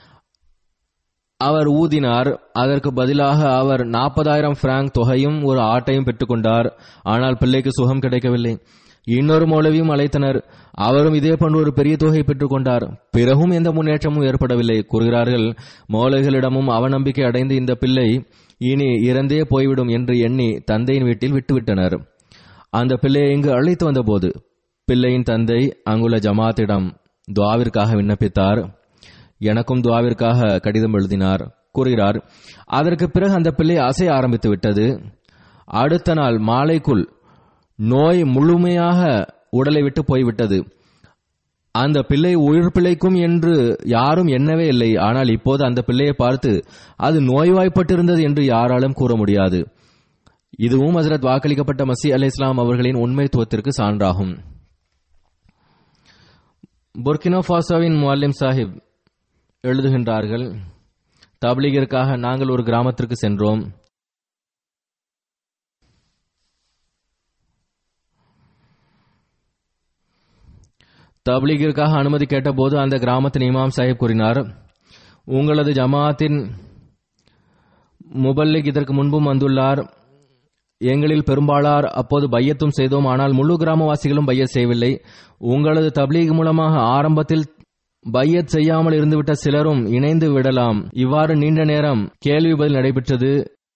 அவர் ஊதினார் அதற்கு பதிலாக அவர் நாற்பதாயிரம் பிராங்க் தொகையும் ஒரு ஆட்டையும் பெற்றுக்கொண்டார் ஆனால் பிள்ளைக்கு சுகம் கிடைக்கவில்லை இன்னொரு மௌலவியும் அழைத்தனர் அவரும் இதே போன்று ஒரு பெரிய தொகை பெற்றுக்கொண்டார் பிறகும் எந்த முன்னேற்றமும் ஏற்படவில்லை கூறுகிறார்கள் மௌலவிகளிடமும் அவநம்பிக்கை அடைந்து இந்த பிள்ளை இனி இறந்தே போய்விடும் என்று எண்ணி தந்தையின் வீட்டில் விட்டுவிட்டனர் அந்த பிள்ளையை இங்கு அழைத்து வந்தபோது பிள்ளையின் தந்தை அங்குள்ள ஜமாத்திடம் துவாவிற்காக விண்ணப்பித்தார் எனக்கும் துவாவிற்காக கடிதம் எழுதினார் கூறுகிறார் அதற்கு பிறகு அந்த பிள்ளை அசைய ஆரம்பித்து விட்டது அடுத்த நாள் மாலைக்குள் நோய் முழுமையாக உடலை விட்டு போய்விட்டது அந்த பிள்ளை உயிர் பிழைக்கும் என்று யாரும் எண்ணவே இல்லை ஆனால் இப்போது அந்த பிள்ளையை பார்த்து அது நோய்வாய்ப்பட்டிருந்தது என்று யாராலும் கூற முடியாது இதுவும் ஹசரத் வாக்களிக்கப்பட்ட மசி அலி இஸ்லாம் அவர்களின் உண்மைத்துவத்திற்கு சான்றாகும் புர்கினோ ஃபாசோவின் முல்லிம் சாஹிப் எழுதுகின்றார்கள் தப்லீகிற்காக நாங்கள் ஒரு கிராமத்திற்கு சென்றோம் தப்லீகிற்காக அனுமதி கேட்டபோது அந்த கிராமத்தின் இமாம் சாஹிப் கூறினார் உங்களது ஜமாத்தின் முபல்லிக் இதற்கு முன்பும் வந்துள்ளார் எங்களில் பெரும்பாலார் அப்போது பையத்தும் செய்தோம் ஆனால் முழு கிராமவாசிகளும் பையத் செய்யவில்லை உங்களது தப்லீக் மூலமாக ஆரம்பத்தில் பையத் செய்யாமல் இருந்துவிட்ட சிலரும் இணைந்து விடலாம் இவ்வாறு நீண்ட நேரம் கேள்வி பதில் நடைபெற்றது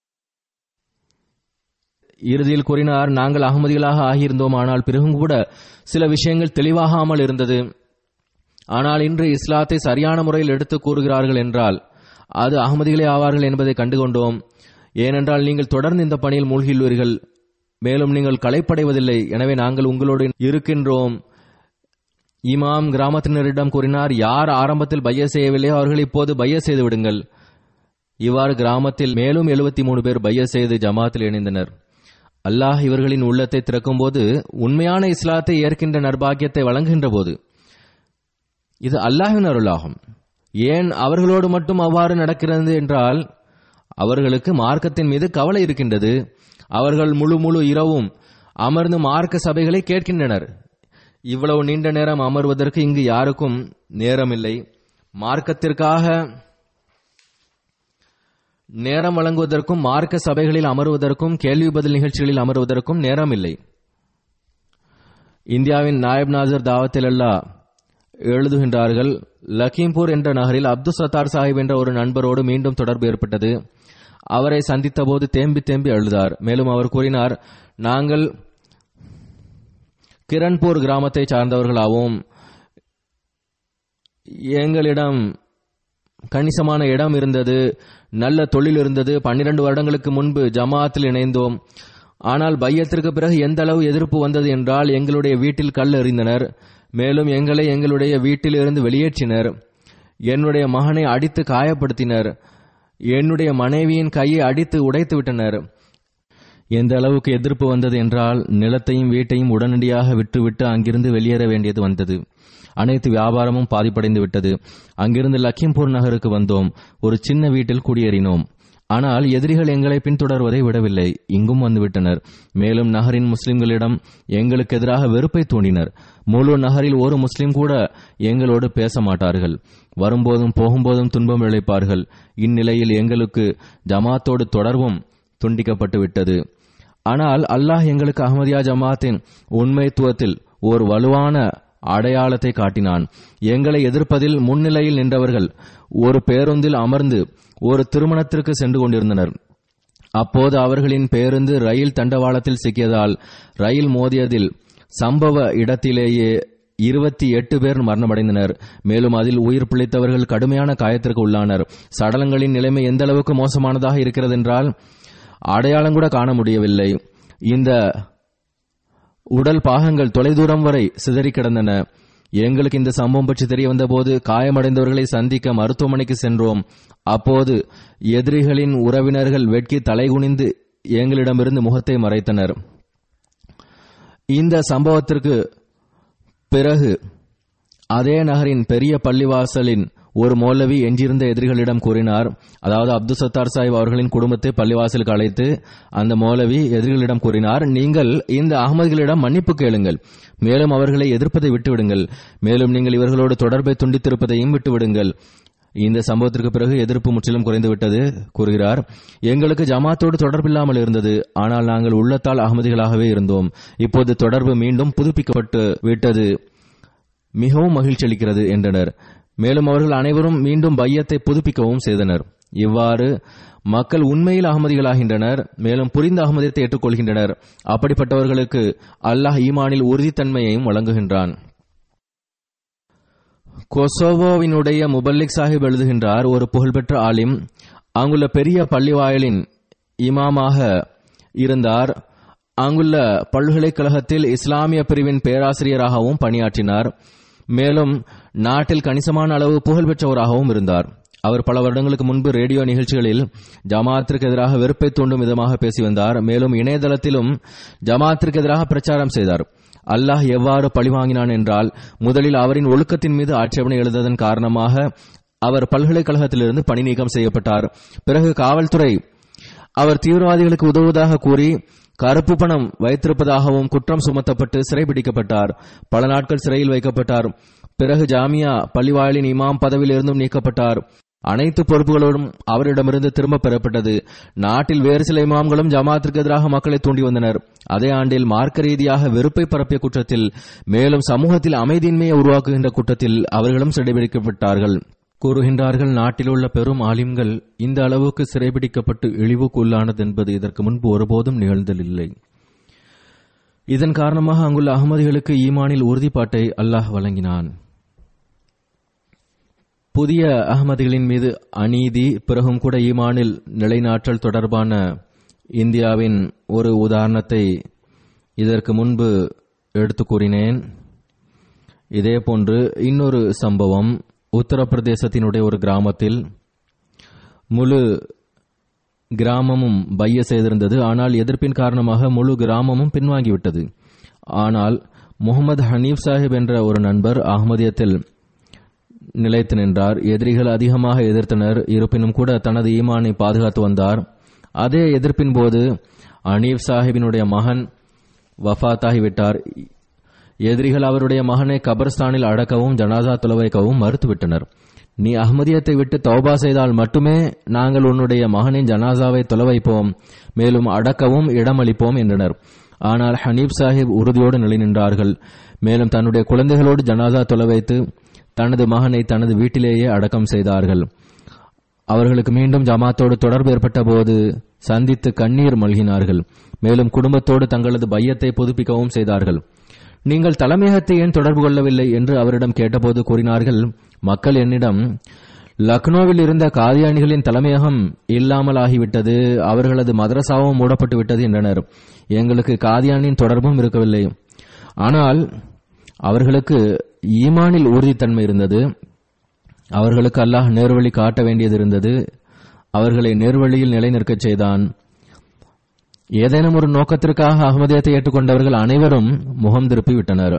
இறுதியில் கூறினார் நாங்கள் அகமதிகளாக ஆகியிருந்தோம் ஆனால் பிறகும் கூட சில விஷயங்கள் தெளிவாகாமல் இருந்தது ஆனால் இன்று இஸ்லாத்தை சரியான முறையில் எடுத்து கூறுகிறார்கள் என்றால் அது அகமதிகளே ஆவார்கள் என்பதை கண்டுகொண்டோம் ஏனென்றால் நீங்கள் தொடர்ந்து இந்த பணியில் மூழ்கியுள்ளீர்கள் மேலும் நீங்கள் களைப்படைவதில்லை எனவே நாங்கள் உங்களோடு இருக்கின்றோம் இமாம் கிராமத்தினரிடம் கூறினார் யார் ஆரம்பத்தில் பைய செய்யவில்லையோ அவர்கள் இப்போது பைய செய்து விடுங்கள் இவ்வாறு கிராமத்தில் மேலும் எழுபத்தி மூணு பேர் பைய செய்து ஜமாத்தில் இணைந்தனர் அல்லாஹ் இவர்களின் உள்ளத்தை திறக்கும்போது உண்மையான இஸ்லாத்தை ஏற்கின்ற நர்பாக்கியத்தை வழங்குகின்ற போது இது அல்லாஹின் அருளாகும் ஏன் அவர்களோடு மட்டும் அவ்வாறு நடக்கிறது என்றால் அவர்களுக்கு மார்க்கத்தின் மீது கவலை இருக்கின்றது அவர்கள் முழு முழு இரவும் அமர்ந்து மார்க்க சபைகளை கேட்கின்றனர் இவ்வளவு நீண்ட நேரம் அமர்வதற்கு இங்கு யாருக்கும் நேரமில்லை மார்க்கத்திற்காக நேரம் வழங்குவதற்கும் மார்க்க சபைகளில் அமர்வதற்கும் கேள்வி பதில் நிகழ்ச்சிகளில் அமர்வதற்கும் நேரம் இல்லை இந்தியாவின் நாயப் நாசர் தாவத்தில் அல்லா எழுதுகின்றார்கள் லக்கீம்பூர் என்ற நகரில் அப்துல் சத்தார் சாஹிப் என்ற ஒரு நண்பரோடு மீண்டும் தொடர்பு ஏற்பட்டது அவரை சந்தித்த போது தேம்பி தேம்பி அழுதார் மேலும் அவர் கூறினார் நாங்கள் கிரண்பூர் கிராமத்தை சார்ந்தவர்களாகவும் எங்களிடம் கணிசமான இடம் இருந்தது நல்ல தொழில் இருந்தது பன்னிரண்டு வருடங்களுக்கு முன்பு ஜமாத்தில் இணைந்தோம் ஆனால் பையத்திற்கு பிறகு எந்த அளவு எதிர்ப்பு வந்தது என்றால் எங்களுடைய வீட்டில் கல் எறிந்தனர் மேலும் எங்களை எங்களுடைய வீட்டில் இருந்து வெளியேற்றினர் என்னுடைய மகனை அடித்து காயப்படுத்தினர் என்னுடைய மனைவியின் கையை அடித்து உடைத்து விட்டனர் எந்த அளவுக்கு எதிர்ப்பு வந்தது என்றால் நிலத்தையும் வீட்டையும் உடனடியாக விட்டுவிட்டு அங்கிருந்து வெளியேற வேண்டியது வந்தது அனைத்து வியாபாரமும் பாதிப்படைந்து விட்டது அங்கிருந்து லக்கிம்பூர் நகருக்கு வந்தோம் ஒரு சின்ன வீட்டில் குடியேறினோம் ஆனால் எதிரிகள் எங்களை பின்தொடர்வதை விடவில்லை இங்கும் வந்துவிட்டனர் மேலும் நகரின் முஸ்லிம்களிடம் எங்களுக்கு எதிராக வெறுப்பை தூண்டினர் முழு நகரில் ஒரு முஸ்லிம் கூட எங்களோடு பேச மாட்டார்கள் வரும்போதும் போகும்போதும் துன்பம் இழைப்பார்கள் இந்நிலையில் எங்களுக்கு ஜமாத்தோடு தொடர்பும் துண்டிக்கப்பட்டு விட்டது ஆனால் அல்லாஹ் எங்களுக்கு அஹமதியா ஜமாத்தின் உண்மைத்துவத்தில் ஒரு வலுவான அடையாளத்தை காட்டினான் எங்களை எதிர்ப்பதில் முன்னிலையில் நின்றவர்கள் ஒரு பேருந்தில் அமர்ந்து ஒரு திருமணத்திற்கு சென்று கொண்டிருந்தனர் அப்போது அவர்களின் பேருந்து ரயில் தண்டவாளத்தில் சிக்கியதால் ரயில் மோதியதில் சம்பவ இடத்திலேயே இருபத்தி எட்டு பேர் மரணமடைந்தனர் மேலும் அதில் உயிர் பிழைத்தவர்கள் கடுமையான காயத்திற்கு உள்ளானர் சடலங்களின் நிலைமை எந்த அளவுக்கு மோசமானதாக இருக்கிறது என்றால் அடையாளம் கூட காண முடியவில்லை இந்த உடல் பாகங்கள் தொலைதூரம் வரை சிதறி கிடந்தன எங்களுக்கு இந்த சம்பவம் பற்றி தெரிய வந்தபோது காயமடைந்தவர்களை சந்திக்க மருத்துவமனைக்கு சென்றோம் அப்போது எதிரிகளின் உறவினர்கள் வெட்கி தலைகுனிந்து எங்களிடமிருந்து முகத்தை மறைத்தனர் இந்த சம்பவத்திற்கு பிறகு அதே நகரின் பெரிய பள்ளிவாசலின் ஒரு மௌலவி எஞ்சியிருந்த எதிரிகளிடம் கூறினார் அதாவது அப்துல் சத்தார் சாஹிப் அவர்களின் குடும்பத்தை பள்ளிவாசலுக்கு அழைத்து அந்த மௌலவி எதிரிகளிடம் கூறினார் நீங்கள் இந்த அகமதிகளிடம் மன்னிப்பு கேளுங்கள் மேலும் அவர்களை எதிர்ப்பதை விட்டுவிடுங்கள் மேலும் நீங்கள் இவர்களோடு தொடர்பை துண்டித்திருப்பதையும் விட்டுவிடுங்கள் இந்த சம்பவத்திற்கு பிறகு எதிர்ப்பு முற்றிலும் குறைந்துவிட்டது கூறுகிறார் எங்களுக்கு ஜமாத்தோடு தொடர்பில்லாமல் இருந்தது ஆனால் நாங்கள் உள்ளத்தால் அகமதிகளாகவே இருந்தோம் இப்போது தொடர்பு மீண்டும் புதுப்பிக்கப்பட்டு விட்டது மிகவும் மகிழ்ச்சி அளிக்கிறது என்றனர் மேலும் அவர்கள் அனைவரும் மீண்டும் பையத்தை புதுப்பிக்கவும் செய்தனர் இவ்வாறு மக்கள் உண்மையில் அகமதிகளாகின்றனர் மேலும் புரிந்த அகமதியத்தை ஏற்றுக்கொள்கின்றனர் அப்படிப்பட்டவர்களுக்கு அல்லாஹ் ஈமானில் உறுதித்தன்மையையும் வழங்குகின்றான் கொசோவோவினுடைய முபல்லிக் சாஹிப் எழுதுகின்றார் ஒரு புகழ்பெற்ற ஆலிம் அங்குள்ள பெரிய பள்ளிவாயலின் இமாமாக இருந்தார் அங்குள்ள பல்கலைக்கழகத்தில் இஸ்லாமிய பிரிவின் பேராசிரியராகவும் பணியாற்றினார் மேலும் நாட்டில் கணிசமான அளவு புகழ்பெற்றவராகவும் இருந்தார் அவர் பல வருடங்களுக்கு முன்பு ரேடியோ நிகழ்ச்சிகளில் ஜமாத்திற்கு எதிராக வெறுப்பை தூண்டும் விதமாக பேசி வந்தார் மேலும் இணையதளத்திலும் ஜமாத்திற்கு எதிராக பிரச்சாரம் செய்தார் அல்லாஹ் எவ்வாறு பழிவாங்கினான் என்றால் முதலில் அவரின் ஒழுக்கத்தின் மீது ஆட்சேபனை எழுததன் காரணமாக அவர் பல்கலைக்கழகத்திலிருந்து பணி நீக்கம் செய்யப்பட்டார் பிறகு காவல்துறை அவர் தீவிரவாதிகளுக்கு உதவுவதாக கூறி கருப்பு பணம் வைத்திருப்பதாகவும் குற்றம் சுமத்தப்பட்டு சிறைபிடிக்கப்பட்டார் பல நாட்கள் சிறையில் வைக்கப்பட்டார் பிறகு ஜாமியா பள்ளிவாயலின் இமாம் பதவியிலிருந்தும் நீக்கப்பட்டார் அனைத்து பொறுப்புகளோடும் அவரிடமிருந்து திரும்ப பெறப்பட்டது நாட்டில் வேறு சில இமாம்களும் ஜமாத்திற்கு எதிராக மக்களை தூண்டி வந்தனர் அதே ஆண்டில் மார்க்க ரீதியாக வெறுப்பை பரப்பிய குற்றத்தில் மேலும் சமூகத்தில் அமைதியின்மையை உருவாக்குகின்ற குற்றத்தில் அவர்களும் சிறைபிடிக்கப்பட்டார்கள் கூறுகின்றார்கள் நாட்டில் உள்ள பெரும் ஆலிம்கள் இந்த அளவுக்கு சிறைபிடிக்கப்பட்டு இழிவுக்கு உள்ளானது என்பது இதற்கு முன்பு ஒருபோதும் நிகழ்ந்ததில்லை இதன் காரணமாக அங்குள்ள அகமதிகளுக்கு ஈமானில் உறுதிப்பாட்டை அல்லாஹ் வழங்கினான் புதிய அகமதிகளின் மீது அநீதி பிறகும் கூட ஈமானில் நிலைநாற்றல் தொடர்பான இந்தியாவின் ஒரு உதாரணத்தை இதற்கு முன்பு எடுத்து கூறினேன் இதேபோன்று இன்னொரு சம்பவம் உத்தரப்பிரதேசத்தினுடைய ஒரு கிராமத்தில் முழு கிராமமும் பைய செய்திருந்தது ஆனால் எதிர்ப்பின் காரணமாக முழு கிராமமும் பின்வாங்கிவிட்டது ஆனால் முகமது ஹனீப் சாஹிப் என்ற ஒரு நண்பர் அகமதியத்தில் நிலைத்து நின்றார் எதிரிகள் அதிகமாக எதிர்த்தனர் இருப்பினும் கூட தனது ஈமானை பாதுகாத்து வந்தார் அதே எதிர்ப்பின் போது அனீப் சாஹிபினுடைய மகன் வஃபாத்தாகிவிட்டார் எதிரிகள் அவருடைய மகனை கபர்ஸ்தானில் அடக்கவும் ஜனாசா துளவைக்கவும் மறுத்துவிட்டனர் நீ அஹ்மதியத்தை விட்டு தௌபா செய்தால் மட்டுமே நாங்கள் உன்னுடைய மகனின் ஜனாசாவை தொலைவைப்போம் மேலும் அடக்கவும் இடமளிப்போம் என்றனர் ஆனால் ஹனீப் சாஹிப் உறுதியோடு நிலை நின்றார்கள் மேலும் தன்னுடைய குழந்தைகளோடு ஜனாசா தொலைவைத்து தனது மகனை தனது வீட்டிலேயே அடக்கம் செய்தார்கள் அவர்களுக்கு மீண்டும் ஜமாத்தோடு தொடர்பு ஏற்பட்ட போது சந்தித்து கண்ணீர் மல்கினார்கள் மேலும் குடும்பத்தோடு தங்களது பையத்தை புதுப்பிக்கவும் செய்தார்கள் நீங்கள் தலைமையகத்தை ஏன் தொடர்பு கொள்ளவில்லை என்று அவரிடம் கேட்டபோது கூறினார்கள் மக்கள் என்னிடம் லக்னோவில் இருந்த காதியானிகளின் தலைமையகம் இல்லாமல் ஆகிவிட்டது அவர்களது மதரசாவும் மூடப்பட்டு விட்டது என்றனர் எங்களுக்கு காதியானின் தொடர்பும் இருக்கவில்லை ஆனால் அவர்களுக்கு ஈமானில் உறுதித்தன்மை இருந்தது அவர்களுக்கு அல்லாஹ் நேர்வழி காட்ட வேண்டியது இருந்தது அவர்களை நேர்வழியில் நிலைநிற்கச் செய்தான் ஏதேனும் ஒரு நோக்கத்திற்காக அகமதியத்தை ஏற்றுக்கொண்டவர்கள் அனைவரும் முகம் திருப்பி விட்டனர்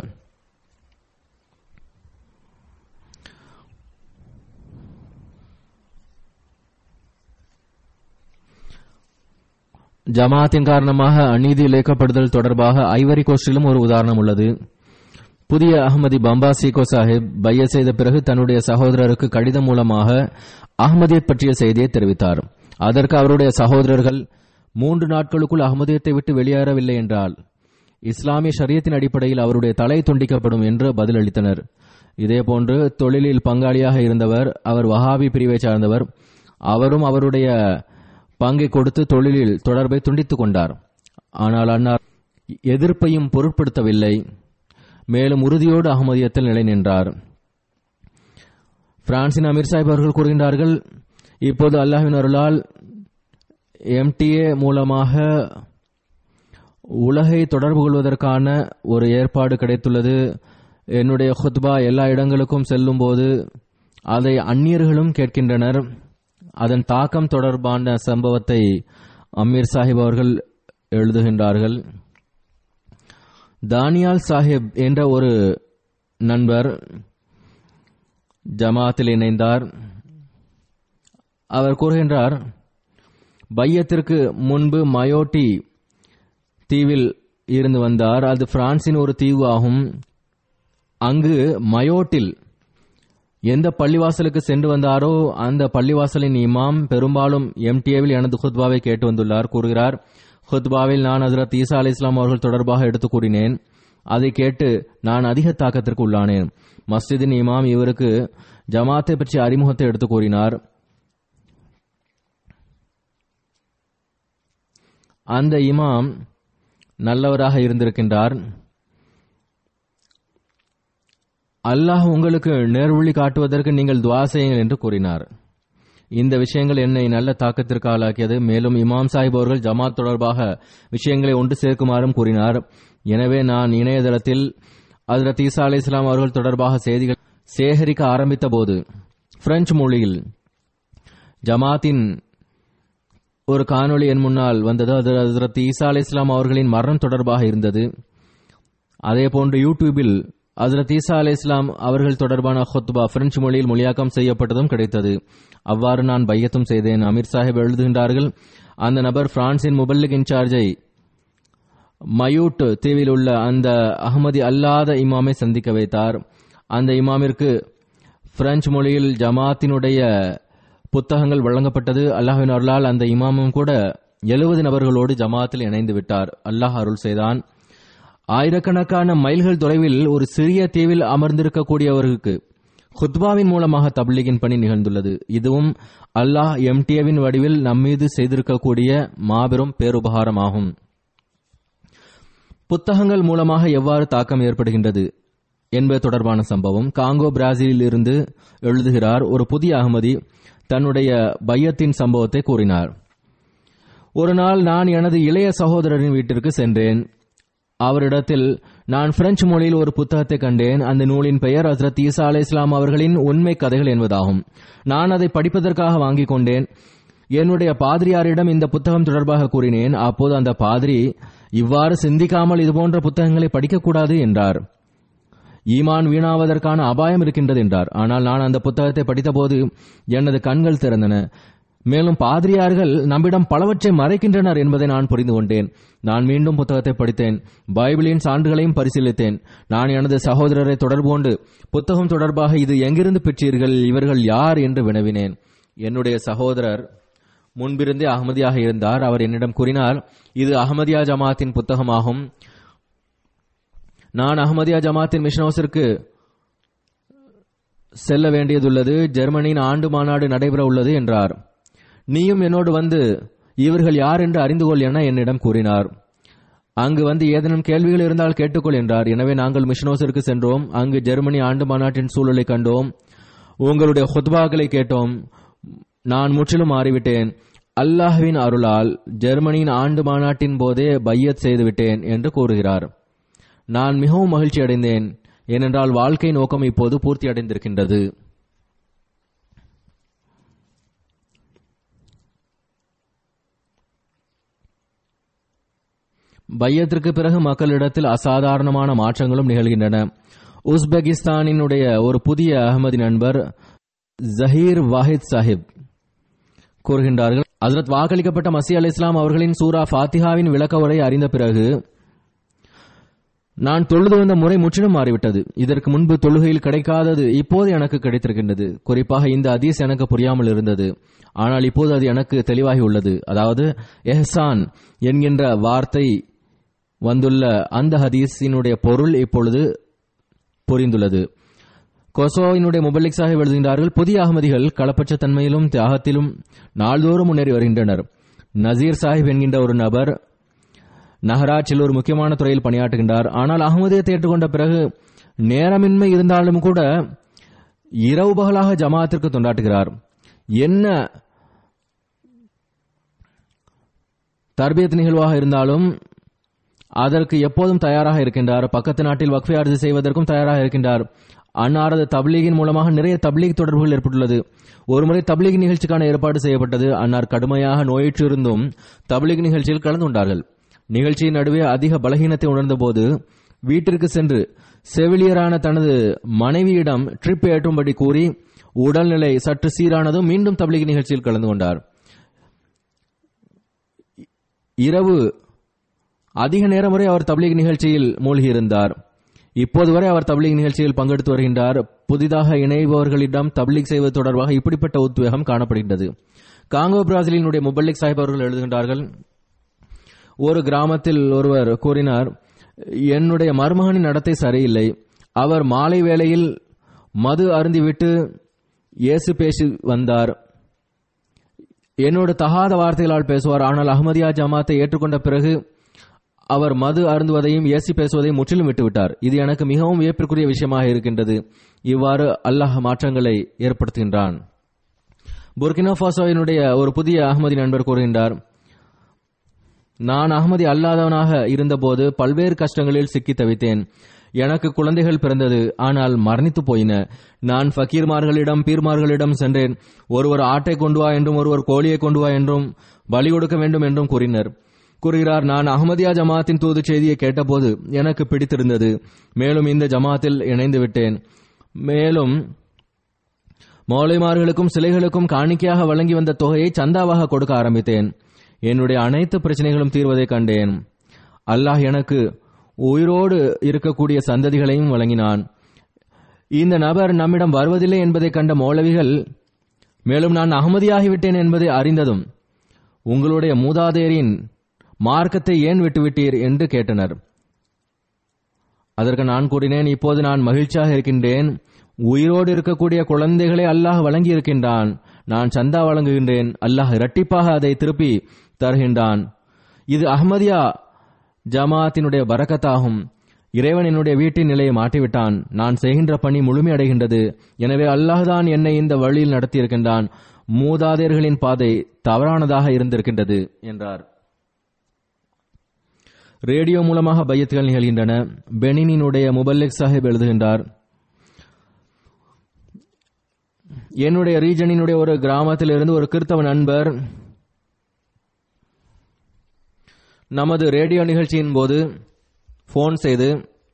ஜமாத்தின் காரணமாக அநீதி இழைக்கப்படுதல் தொடர்பாக ஐவரி கோஸ்டிலும் ஒரு உதாரணம் உள்ளது புதிய அகமதி பம்பா சீகோ சாஹிப் பைய செய்த பிறகு தன்னுடைய சகோதரருக்கு கடிதம் மூலமாக அகமதியத் பற்றிய செய்தியை தெரிவித்தார் அதற்கு அவருடைய சகோதரர்கள் மூன்று நாட்களுக்குள் அகமதியத்தை விட்டு வெளியேறவில்லை என்றால் இஸ்லாமிய ஷரியத்தின் அடிப்படையில் அவருடைய தலை துண்டிக்கப்படும் என்று பதிலளித்தனர் இதேபோன்று தொழிலில் பங்காளியாக இருந்தவர் அவர் வஹாபி பிரிவை சார்ந்தவர் அவரும் அவருடைய பங்கை கொடுத்து தொழிலில் தொடர்பை துண்டித்துக் கொண்டார் ஆனால் அன்னார் எதிர்ப்பையும் பொருட்படுத்தவில்லை மேலும் உறுதியோடு அகமதியத்தில் நிலை நின்றார் பிரான்சின் அமீர் சாஹிப் அவர்கள் கூறுகின்றார்கள் இப்போது அல்லாஹின் அருளால் எம்டிஏ மூலமாக உலகை தொடர்பு கொள்வதற்கான ஒரு ஏற்பாடு கிடைத்துள்ளது என்னுடைய ஹுத்பா எல்லா இடங்களுக்கும் செல்லும் போது அதை அந்நியர்களும் கேட்கின்றனர் அதன் தாக்கம் தொடர்பான சம்பவத்தை அமீர் சாஹிப் அவர்கள் எழுதுகின்றார்கள் தானியால் சாஹிப் என்ற ஒரு நண்பர் ஜமாத்தில் இணைந்தார் அவர் கூறுகின்றார் பையத்திற்கு முன்பு மயோட்டி தீவில் இருந்து வந்தார் அது பிரான்சின் ஒரு தீவு ஆகும் அங்கு மயோட்டில் எந்த பள்ளிவாசலுக்கு சென்று வந்தாரோ அந்த பள்ளிவாசலின் இமாம் பெரும்பாலும் எம்டிஏவில் எனது ஹுத்பாவை கேட்டு வந்துள்ளார் கூறுகிறார் ஹுத்பாவில் நான் ஹசரத் ஈசா அலி இஸ்லாம் அவர்கள் தொடர்பாக எடுத்து கூறினேன் அதை கேட்டு நான் அதிக தாக்கத்திற்கு உள்ளானேன் மஸ்ஜிதின் இமாம் இவருக்கு ஜமாத்தை பற்றி அறிமுகத்தை எடுத்து கூறினார் அந்த இமாம் நல்லவராக இருந்திருக்கின்றார் அல்லாஹ் உங்களுக்கு நேர்வழி காட்டுவதற்கு நீங்கள் துவா செய்யுங்கள் என்று கூறினார் இந்த விஷயங்கள் என்னை நல்ல தாக்கத்திற்கு ஆளாக்கியது மேலும் இமாம் சாஹிப் அவர்கள் ஜமாத் தொடர்பாக விஷயங்களை ஒன்று சேர்க்குமாறும் கூறினார் எனவே நான் இணையதளத்தில் அதிரத் ஈசா அலி இஸ்லாம் அவர்கள் தொடர்பாக செய்திகள் சேகரிக்க ஆரம்பித்த போது பிரெஞ்சு மொழியில் ஜமாத்தின் ஒரு காணொளி என் முன்னால் வந்தது அது ஹசரத் ஈசா அலி இஸ்லாம் அவர்களின் மரணம் தொடர்பாக இருந்தது அதே போன்று யூடியூபில் ஹசரத் ஈசா அலி இஸ்லாம் அவர்கள் தொடர்பான ஹொத்பா பிரெஞ்சு மொழியில் மொழியாக்கம் செய்யப்பட்டதும் கிடைத்தது அவ்வாறு நான் பையத்தும் செய்தேன் அமீர் சாஹிப் எழுதுகின்றார்கள் அந்த நபர் பிரான்சின் முபல்லிக் இன்சார்ஜை மயூட் தீவில் உள்ள அந்த அகமதி அல்லாத இமாமை சந்திக்க வைத்தார் அந்த இமாமிற்கு பிரெஞ்சு மொழியில் ஜமாத்தினுடைய புத்தகங்கள் வழங்கப்பட்டது அல்லாஹ்வின் அருளால் அந்த இமாமும் கூட எழுபது நபர்களோடு ஜமாத்தில் இணைந்து விட்டார் அல்லாஹ் அருள் செய்தான் ஆயிரக்கணக்கான மைல்கள் தொலைவில் ஒரு சிறிய தீவில் அமர்ந்திருக்கக்கூடியவர்களுக்கு ஹுத்பாவின் மூலமாக தப்லீகின் பணி நிகழ்ந்துள்ளது இதுவும் அல்லாஹ் எம்டிஏவின் வடிவில் நம்மீது செய்திருக்கக்கூடிய மாபெரும் பேருபகாரமாகும் புத்தகங்கள் மூலமாக எவ்வாறு தாக்கம் ஏற்படுகின்றது என்பது தொடர்பான சம்பவம் காங்கோ பிராசிலில் இருந்து எழுதுகிறார் ஒரு புதிய அகமதி தன்னுடைய பையத்தின் சம்பவத்தை கூறினார் ஒரு நாள் நான் எனது இளைய சகோதரரின் வீட்டிற்கு சென்றேன் அவரிடத்தில் நான் பிரெஞ்சு மொழியில் ஒரு புத்தகத்தை கண்டேன் அந்த நூலின் பெயர் ஹசரத் ஈசா அலை இஸ்லாம் அவர்களின் உண்மை கதைகள் என்பதாகும் நான் அதை படிப்பதற்காக வாங்கிக் கொண்டேன் என்னுடைய பாதிரியாரிடம் இந்த புத்தகம் தொடர்பாக கூறினேன் அப்போது அந்த பாதிரி இவ்வாறு சிந்திக்காமல் இதுபோன்ற புத்தகங்களை படிக்கக்கூடாது என்றார் ஈமான் வீணாவதற்கான அபாயம் இருக்கின்றது என்றார் ஆனால் நான் அந்த புத்தகத்தை படித்தபோது எனது கண்கள் திறந்தன மேலும் பாதிரியார்கள் நம்மிடம் பலவற்றை மறைக்கின்றனர் என்பதை நான் புரிந்து கொண்டேன் நான் மீண்டும் புத்தகத்தை படித்தேன் பைபிளின் சான்றுகளையும் பரிசீலித்தேன் நான் எனது சகோதரரை தொடர்பு கொண்டு புத்தகம் தொடர்பாக இது எங்கிருந்து பெற்றீர்கள் இவர்கள் யார் என்று வினவினேன் என்னுடைய சகோதரர் முன்பிருந்தே அகமதியாக இருந்தார் அவர் என்னிடம் கூறினார் இது அகமதியா ஜமாத்தின் புத்தகமாகும் நான் அகமதியா ஜமாத்தின் மிஷன் ஹவுஸிற்கு செல்ல வேண்டியதுள்ளது ஜெர்மனியின் ஆண்டு மாநாடு நடைபெற உள்ளது என்றார் நீயும் என்னோடு வந்து இவர்கள் யார் என்று அறிந்து கொள் என என்னிடம் கூறினார் அங்கு வந்து ஏதேனும் கேள்விகள் இருந்தால் கேட்டுக்கொள் என்றார் எனவே நாங்கள் மிஷனோஸிற்கு சென்றோம் அங்கு ஜெர்மனி ஆண்டு மாநாட்டின் சூழலை கண்டோம் உங்களுடைய ஹுத்பாக்களை கேட்டோம் நான் முற்றிலும் மாறிவிட்டேன் அல்லாஹ்வின் அருளால் ஜெர்மனியின் ஆண்டு மாநாட்டின் போதே பையத் செய்துவிட்டேன் என்று கூறுகிறார் நான் மிகவும் மகிழ்ச்சி அடைந்தேன் ஏனென்றால் வாழ்க்கை நோக்கம் இப்போது பூர்த்தி அடைந்திருக்கின்றது பையத்திற்கு பிறகு மக்களிடத்தில் அசாதாரணமான மாற்றங்களும் நிகழ்கின்றன உஸ்பெகிஸ்தானினுடைய ஒரு புதிய அகமதி நண்பர் ஜஹீர் வாஹித் சாஹிப் கூறுகின்றார்கள் ஹசரத் வாக்களிக்கப்பட்ட மசி அலி இஸ்லாம் அவர்களின் சூரா ஃபாத்திஹாவின் விளக்க உரை அறிந்த பிறகு நான் தொழுது வந்த முறை முற்றிலும் மாறிவிட்டது இதற்கு முன்பு தொழுகையில் கிடைக்காதது இப்போது எனக்கு கிடைத்திருக்கின்றது குறிப்பாக இந்த அதீஸ் எனக்கு புரியாமல் இருந்தது ஆனால் இப்போது அது எனக்கு தெளிவாகி உள்ளது அதாவது எஹ்சான் என்கின்ற வார்த்தை வந்துள்ள அந்த ஹதீஸினுடைய பொருள் இப்பொழுது புரிந்துள்ளது கொசோவினுடைய முபல்லிக் சாஹிப் எழுதுகின்றார்கள் புதிய அகமதிகள் களப்பற்ற தன்மையிலும் தியாகத்திலும் நாள்தோறும் முன்னேறி வருகின்றனர் நசீர் சாஹிப் என்கின்ற ஒரு நபர் நகராட்சியில் ஒரு முக்கியமான துறையில் பணியாற்றுகின்றார் ஆனால் அகமதியத்தை ஏற்றுக்கொண்ட பிறகு நேரமின்மை இருந்தாலும் கூட இரவு பகலாக ஜமாத்திற்கு தொண்டாற்றுகிறார் என்ன தர்பியத் நிகழ்வாக இருந்தாலும் அதற்கு எப்போதும் தயாராக இருக்கின்றார் பக்கத்து நாட்டில் வக்ஃபை அர்ஜி செய்வதற்கும் தயாராக இருக்கின்றார் அன்னாரது தப்லீகின் மூலமாக நிறைய தப்லீக் தொடர்புகள் ஏற்பட்டுள்ளது ஒருமுறை தப்லீக் நிகழ்ச்சிக்கான ஏற்பாடு செய்யப்பட்டது அன்னார் கடுமையாக நோயுற்று இருந்தும் தப்லீக் நிகழ்ச்சியில் கலந்து கொண்டார்கள் நிகழ்ச்சியின் நடுவே அதிக பலகீனத்தை உணர்ந்தபோது வீட்டிற்கு சென்று செவிலியரான தனது மனைவியிடம் ட்ரிப் ஏற்றும்படி கூறி உடல்நிலை சற்று சீரானதும் மீண்டும் தப்லீக் நிகழ்ச்சியில் கலந்து கொண்டார் இரவு அதிக நேரம் வரை அவர் தப்லீக் நிகழ்ச்சியில் மூழ்கியிருந்தார் இப்போது வரை அவர் தப்லீக் நிகழ்ச்சியில் பங்கெடுத்து வருகின்றார் புதிதாக இணைபவர்களிடம் தப்லீக் செய்வது தொடர்பாக இப்படிப்பட்ட உத்வேகம் காணப்படுகின்றது காங்கோ பிராசிலினுடைய முபல்லிக் சாஹிப் அவர்கள் எழுதுகின்றார்கள் ஒரு கிராமத்தில் ஒருவர் கூறினார் என்னுடைய மருமகனின் நடத்தை சரியில்லை அவர் மாலை வேளையில் மது அருந்திவிட்டு இயேசு பேசி வந்தார் என்னோட தகாத வார்த்தைகளால் பேசுவார் ஆனால் அஹ்மதியா ஜமாத்தை ஏற்றுக்கொண்ட பிறகு அவர் மது அருந்துவதையும் ஏசி பேசுவதையும் முற்றிலும் விட்டுவிட்டார் இது எனக்கு மிகவும் வியப்பிற்குரிய விஷயமாக இருக்கின்றது இவ்வாறு அல்லாஹ் மாற்றங்களை ஏற்படுத்துகின்றான் புர்கினா ஃபாசோவினுடைய ஒரு புதிய அகமதி நண்பர் கூறுகின்றார் நான் அகமதி அல்லாதவனாக இருந்தபோது பல்வேறு கஷ்டங்களில் சிக்கி தவித்தேன் எனக்கு குழந்தைகள் பிறந்தது ஆனால் மரணித்து போயின நான் ஃபக்கீர்மார்களிடம் பீர்மார்களிடம் சென்றேன் ஒருவர் ஆட்டை கொண்டு வா என்றும் ஒருவர் கோழியை கொண்டு வா என்றும் பலி கொடுக்க வேண்டும் என்றும் கூறினர் கூறுகிறார் நான் அகமதியா ஜமாத்தின் தூது செய்தியை கேட்டபோது எனக்கு பிடித்திருந்தது மேலும் இந்த ஜமாத்தில் இணைந்து விட்டேன் மேலும் மௌலைமார்களுக்கும் சிலைகளுக்கும் காணிக்கையாக வழங்கி வந்த தொகையை சந்தாவாக கொடுக்க ஆரம்பித்தேன் என்னுடைய அனைத்து பிரச்சனைகளும் தீர்வதை கண்டேன் அல்லாஹ் எனக்கு உயிரோடு இருக்கக்கூடிய சந்ததிகளையும் வழங்கினான் இந்த நபர் நம்மிடம் வருவதில்லை என்பதை கண்ட மௌலவிகள் மேலும் நான் அகமதியாகிவிட்டேன் என்பதை அறிந்ததும் உங்களுடைய மூதாதையரின் மார்க்கத்தை ஏன் விட்டுவிட்டீர் என்று கேட்டனர் அதற்கு நான் கூறினேன் இப்போது நான் மகிழ்ச்சியாக இருக்கின்றேன் உயிரோடு இருக்கக்கூடிய குழந்தைகளை அல்லாஹ் வழங்கி இருக்கின்றான் நான் சந்தா வழங்குகின்றேன் அல்லாஹ் இரட்டிப்பாக அதை திருப்பி தருகின்றான் இது அஹ்மதியா ஜமாத்தினுடைய பரக்கத்தாகும் இறைவன் என்னுடைய வீட்டின் நிலையை மாற்றிவிட்டான் நான் செய்கின்ற பணி முழுமையடைகின்றது எனவே அல்லாஹ் தான் என்னை இந்த வழியில் நடத்தியிருக்கின்றான் மூதாதையர்களின் பாதை தவறானதாக இருந்திருக்கின்றது என்றார் ரேடியோ மூலமாக பையத்துகள் நிகழ்கின்றன பெனினினுடைய முபல்லிக் சாஹிப் எழுதுகின்றார் என்னுடைய ரீஜனினுடைய ஒரு கிராமத்திலிருந்து ஒரு கிறிஸ்தவ நண்பர் நமது ரேடியோ நிகழ்ச்சியின் போது போன் செய்து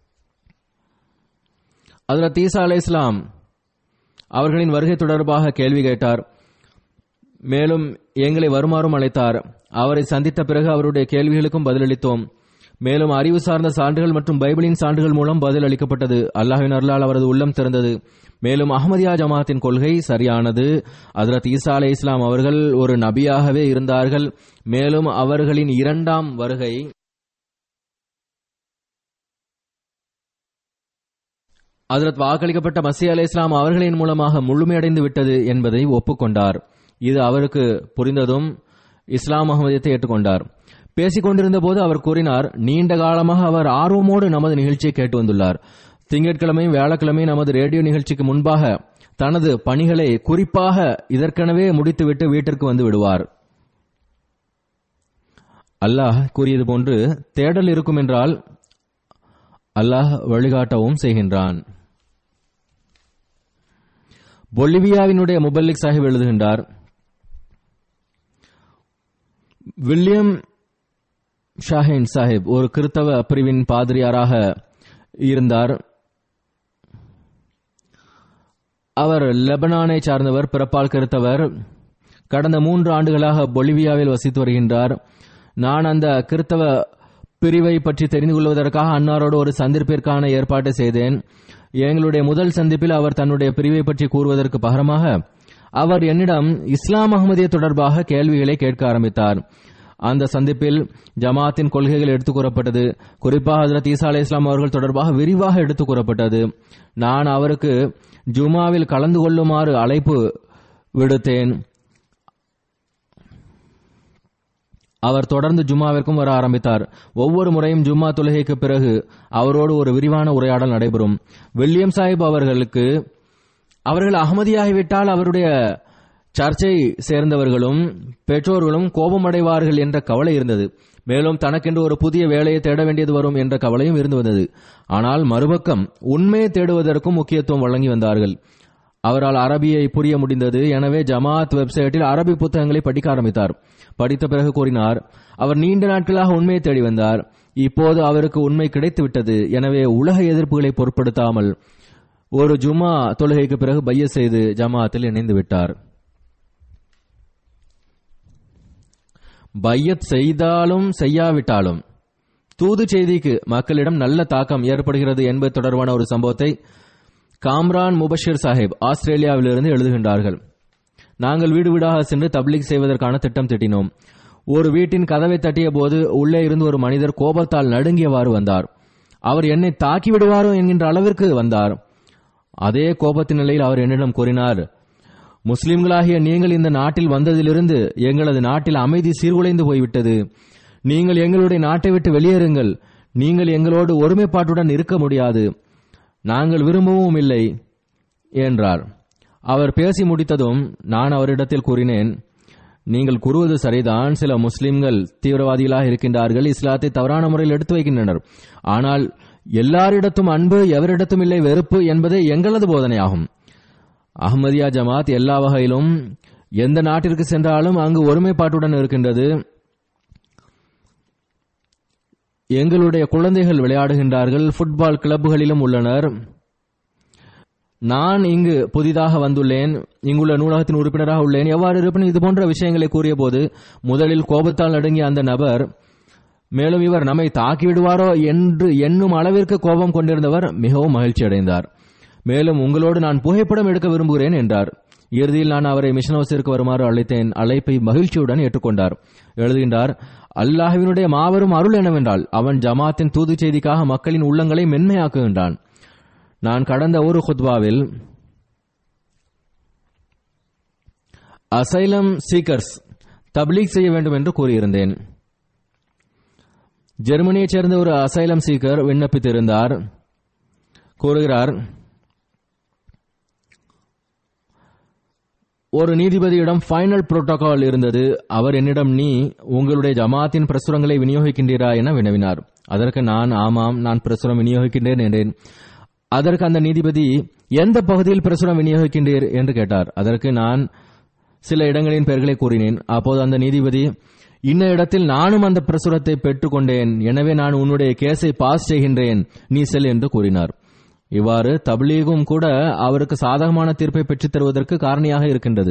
அதில் தீசா அலை இஸ்லாம் அவர்களின் வருகை தொடர்பாக கேள்வி கேட்டார் மேலும் எங்களை வருமாறும் அழைத்தார் அவரை சந்தித்த பிறகு அவருடைய கேள்விகளுக்கும் பதிலளித்தோம் மேலும் அறிவு சார்ந்த சான்றுகள் மற்றும் பைபிளின் சான்றுகள் மூலம் பதில் அளிக்கப்பட்டது அல்லாஹின் அருளால் அவரது உள்ளம் திறந்தது மேலும் அஹமதியா ஜமாத்தின் கொள்கை சரியானது ஹஜரத் ஈசா அலை இஸ்லாம் அவர்கள் ஒரு நபியாகவே இருந்தார்கள் மேலும் அவர்களின் இரண்டாம் வருகை ஹஜரத் வாக்களிக்கப்பட்ட மசி அலை இஸ்லாம் அவர்களின் மூலமாக முழுமையடைந்து விட்டது என்பதை ஒப்புக்கொண்டார் இது அவருக்கு புரிந்ததும் இஸ்லாம் அகமதியத்தை ஏற்றுக்கொண்டார் பேசிக் கொண்டிருந்த போது அவர் கூறினார் நீண்ட காலமாக அவர் ஆர்வமோடு நமது நிகழ்ச்சியை கேட்டு வந்துள்ளார் திங்கட்கிழமையும் வியாழக்கிழமையும் நமது ரேடியோ நிகழ்ச்சிக்கு முன்பாக தனது பணிகளை குறிப்பாக இதற்கெனவே முடித்துவிட்டு வீட்டிற்கு வந்து விடுவார் அல்லாஹ் கூறியது போன்று தேடல் இருக்கும் என்றால் அல்லாஹ் வழிகாட்டவும் செய்கின்றான் பொலிவியாவினுடைய முபல்லிக் சாஹிப் எழுதுகின்றார் வில்லியம் ஷாஹின் சாஹிப் ஒரு கிறித்தவ பிரிவின் பாதிரியாராக இருந்தார் அவர் லெபனானை சார்ந்தவர் பிறப்பால் கிறித்தவர் கடந்த மூன்று ஆண்டுகளாக பொலிவியாவில் வசித்து வருகின்றார் நான் அந்த கிறித்தவ பிரிவை பற்றி தெரிந்து கொள்வதற்காக அன்னாரோடு ஒரு சந்திப்பிற்கான ஏற்பாட்டை செய்தேன் எங்களுடைய முதல் சந்திப்பில் அவர் தன்னுடைய பிரிவை பற்றி கூறுவதற்கு பகரமாக அவர் என்னிடம் இஸ்லாம் அகமதிய தொடர்பாக கேள்விகளை கேட்க ஆரம்பித்தார் அந்த சந்திப்பில் ஜமாத்தின் கொள்கைகள் எடுத்துக் கூறப்பட்டது குறிப்பாக ஹசரத் ஈசா அலை இஸ்லாம் அவர்கள் தொடர்பாக விரிவாக எடுத்துக் கூறப்பட்டது நான் அவருக்கு ஜுமாவில் கலந்து கொள்ளுமாறு அழைப்பு விடுத்தேன் அவர் தொடர்ந்து ஜும்மாவிற்கும் வர ஆரம்பித்தார் ஒவ்வொரு முறையும் ஜும்மா தொழுகைக்கு பிறகு அவரோடு ஒரு விரிவான உரையாடல் நடைபெறும் வில்லியம் சாஹிப் அவர்களுக்கு அவர்கள் அகமதியாகிவிட்டால் அவருடைய சர்ச்சை சேர்ந்தவர்களும் பெற்றோர்களும் கோபமடைவார்கள் என்ற கவலை இருந்தது மேலும் தனக்கென்று ஒரு புதிய வேலையை தேட வேண்டியது வரும் என்ற கவலையும் இருந்து வந்தது ஆனால் மறுபக்கம் உண்மையை தேடுவதற்கும் முக்கியத்துவம் வழங்கி வந்தார்கள் அவரால் அரபியை புரிய முடிந்தது எனவே ஜமாத் வெப்சைட்டில் அரபி புத்தகங்களை படிக்க ஆரம்பித்தார் படித்த பிறகு கூறினார் அவர் நீண்ட நாட்களாக உண்மையை தேடி வந்தார் இப்போது அவருக்கு உண்மை கிடைத்துவிட்டது எனவே உலக எதிர்ப்புகளை பொருட்படுத்தாமல் ஒரு ஜும்மா தொழுகைக்கு பிறகு பைய செய்து ஜமாத்தில் இணைந்து விட்டார் பையத் செய்தாலும் செய்யாவிட்டாலும் தூது செய்திக்கு மக்களிடம் நல்ல தாக்கம் ஏற்படுகிறது என்பது தொடர்பான ஒரு சம்பவத்தை காம்ரான் முபஷிர் சாஹிப் ஆஸ்திரேலியாவிலிருந்து எழுதுகின்றார்கள் நாங்கள் வீடு வீடாக சென்று தப்லீக் செய்வதற்கான திட்டம் திட்டினோம் ஒரு வீட்டின் கதவை தட்டிய போது உள்ளே இருந்து ஒரு மனிதர் கோபத்தால் நடுங்கியவாறு வந்தார் அவர் என்னை தாக்கி விடுவாரோ என்கின்ற அளவிற்கு வந்தார் அதே கோபத்தின் நிலையில் அவர் என்னிடம் கூறினார் முஸ்லிம்களாகிய நீங்கள் இந்த நாட்டில் வந்ததிலிருந்து எங்களது நாட்டில் அமைதி சீர்குலைந்து போய்விட்டது நீங்கள் எங்களுடைய நாட்டை விட்டு வெளியேறுங்கள் நீங்கள் எங்களோடு ஒருமைப்பாட்டுடன் இருக்க முடியாது நாங்கள் விரும்பவும் இல்லை என்றார் அவர் பேசி முடித்ததும் நான் அவரிடத்தில் கூறினேன் நீங்கள் கூறுவது சரிதான் சில முஸ்லிம்கள் தீவிரவாதிகளாக இருக்கின்றார்கள் இஸ்லாத்தை தவறான முறையில் எடுத்து வைக்கின்றனர் ஆனால் எல்லாரிடத்தும் அன்பு எவரிடத்தும் இல்லை வெறுப்பு என்பதே எங்களது போதனையாகும் அஹ்மதியா ஜமாத் எல்லா வகையிலும் எந்த நாட்டிற்கு சென்றாலும் அங்கு ஒருமைப்பாட்டுடன் இருக்கின்றது எங்களுடைய குழந்தைகள் விளையாடுகின்றார்கள் ஃபுட்பால் கிளப்புகளிலும் உள்ளனர் நான் இங்கு புதிதாக வந்துள்ளேன் இங்குள்ள நூலகத்தின் உறுப்பினராக உள்ளேன் எவ்வாறு இருப்பினும் இது போன்ற விஷயங்களை கூறிய போது முதலில் கோபத்தால் நடுங்கிய அந்த நபர் மேலும் இவர் நம்மை தாக்கிவிடுவாரோ என்று எண்ணும் அளவிற்கு கோபம் கொண்டிருந்தவர் மிகவும் மகிழ்ச்சி அடைந்தார் மேலும் உங்களோடு நான் புகைப்படம் எடுக்க விரும்புகிறேன் என்றார் இறுதியில் நான் அவரை மிஷன் ஹவுஸிற்கு வருமாறு அழைத்தேன் அழைப்பை மகிழ்ச்சியுடன் ஏற்றுக்கொண்டார் எழுதுகின்றார் அல்லாஹ்வினுடைய மாபெரும் அருள் என்னவென்றால் அவன் ஜமாத்தின் தூது செய்திக்காக மக்களின் உள்ளங்களை மென்மையாக்குகின்றான் நான் கடந்த ஒரு குத்பாவில் அசைலம் சீக்கர்ஸ் தப்லீக் செய்ய வேண்டும் என்று கூறியிருந்தேன் ஜெர்மனியைச் சேர்ந்த ஒரு அசைலம் சீக்கர் விண்ணப்பித்திருந்தார் கூறுகிறார் ஒரு நீதிபதியிடம் ஃபைனல் புரோட்டோகால் இருந்தது அவர் என்னிடம் நீ உங்களுடைய ஜமாத்தின் பிரசுரங்களை விநியோகிக்கின்றீரா என வினவினார் அதற்கு நான் ஆமாம் நான் பிரசுரம் விநியோகிக்கின்றேன் என்றேன் அதற்கு அந்த நீதிபதி எந்த பகுதியில் பிரசுரம் விநியோகிக்கின்றீர் என்று கேட்டார் அதற்கு நான் சில இடங்களின் பெயர்களை கூறினேன் அப்போது அந்த நீதிபதி இன்ன இடத்தில் நானும் அந்த பிரசுரத்தை பெற்றுக்கொண்டேன் எனவே நான் உன்னுடைய கேஸை பாஸ் செய்கின்றேன் நீ செல் என்று கூறினார் இவ்வாறு தப்லீகும் கூட அவருக்கு சாதகமான தீர்ப்பை பெற்றுத் தருவதற்கு காரணியாக இருக்கின்றது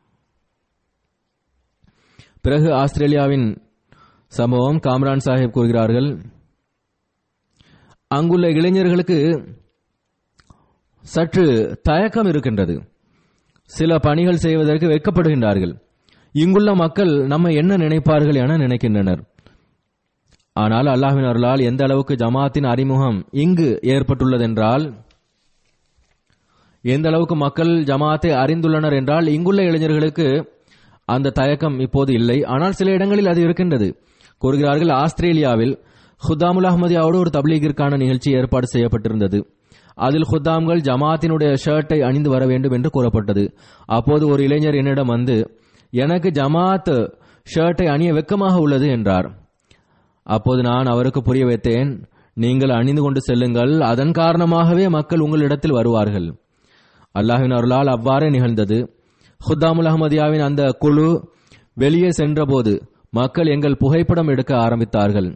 பிறகு ஆஸ்திரேலியாவின் சம்பவம் காம்ரான் சாஹிப் கூறுகிறார்கள் அங்குள்ள இளைஞர்களுக்கு சற்று தயக்கம் இருக்கின்றது சில பணிகள் செய்வதற்கு வெட்கப்படுகின்றார்கள் இங்குள்ள மக்கள் நம்ம என்ன நினைப்பார்கள் என நினைக்கின்றனர் ஆனால் அல்லாஹ்வின் அருளால் எந்த அளவுக்கு ஜமாத்தின் அறிமுகம் இங்கு ஏற்பட்டுள்ளதென்றால் எந்த அளவுக்கு மக்கள் ஜமாத்தை அறிந்துள்ளனர் என்றால் இங்குள்ள இளைஞர்களுக்கு அந்த தயக்கம் இப்போது இல்லை ஆனால் சில இடங்களில் அது இருக்கின்றது கூறுகிறார்கள் ஆஸ்திரேலியாவில் ஹுதாமுல் அஹ்மதியாவோடு ஒரு தப்லீகிற்கான நிகழ்ச்சி ஏற்பாடு செய்யப்பட்டிருந்தது அதில் ஹுத்தாம்கள் ஜமாத்தினுடைய ஷர்ட்டை அணிந்து வர வேண்டும் என்று கூறப்பட்டது அப்போது ஒரு இளைஞர் என்னிடம் வந்து எனக்கு ஜமாத் ஷர்ட்டை அணிய வெக்கமாக உள்ளது என்றார் அப்போது நான் அவருக்கு புரிய வைத்தேன் நீங்கள் அணிந்து கொண்டு செல்லுங்கள் அதன் காரணமாகவே மக்கள் உங்களிடத்தில் வருவார்கள் அல்லாஹின் அருளால் அவ்வாறே நிகழ்ந்தது ஹுத்தாமுல் அஹமதியாவின் அந்த குழு வெளியே சென்றபோது மக்கள் எங்கள் புகைப்படம் எடுக்க ஆரம்பித்தார்கள்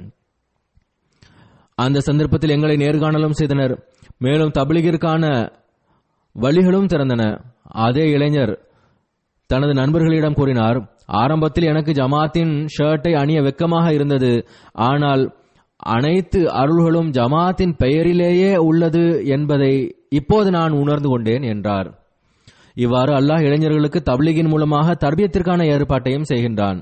அந்த சந்தர்ப்பத்தில் எங்களை நேர்காணலும் செய்தனர் மேலும் தபிலிகிற்கான வழிகளும் திறந்தன அதே இளைஞர் தனது நண்பர்களிடம் கூறினார் ஆரம்பத்தில் எனக்கு ஜமாத்தின் ஷர்ட்டை அணிய வெக்கமாக இருந்தது ஆனால் அனைத்து அருள்களும் ஜமாத்தின் பெயரிலேயே உள்ளது என்பதை இப்போது நான் உணர்ந்து கொண்டேன் என்றார் இவ்வாறு அல்லாஹ் இளைஞர்களுக்கு தப்லீகின் மூலமாக தர்பியத்திற்கான ஏற்பாட்டையும் செய்கின்றான்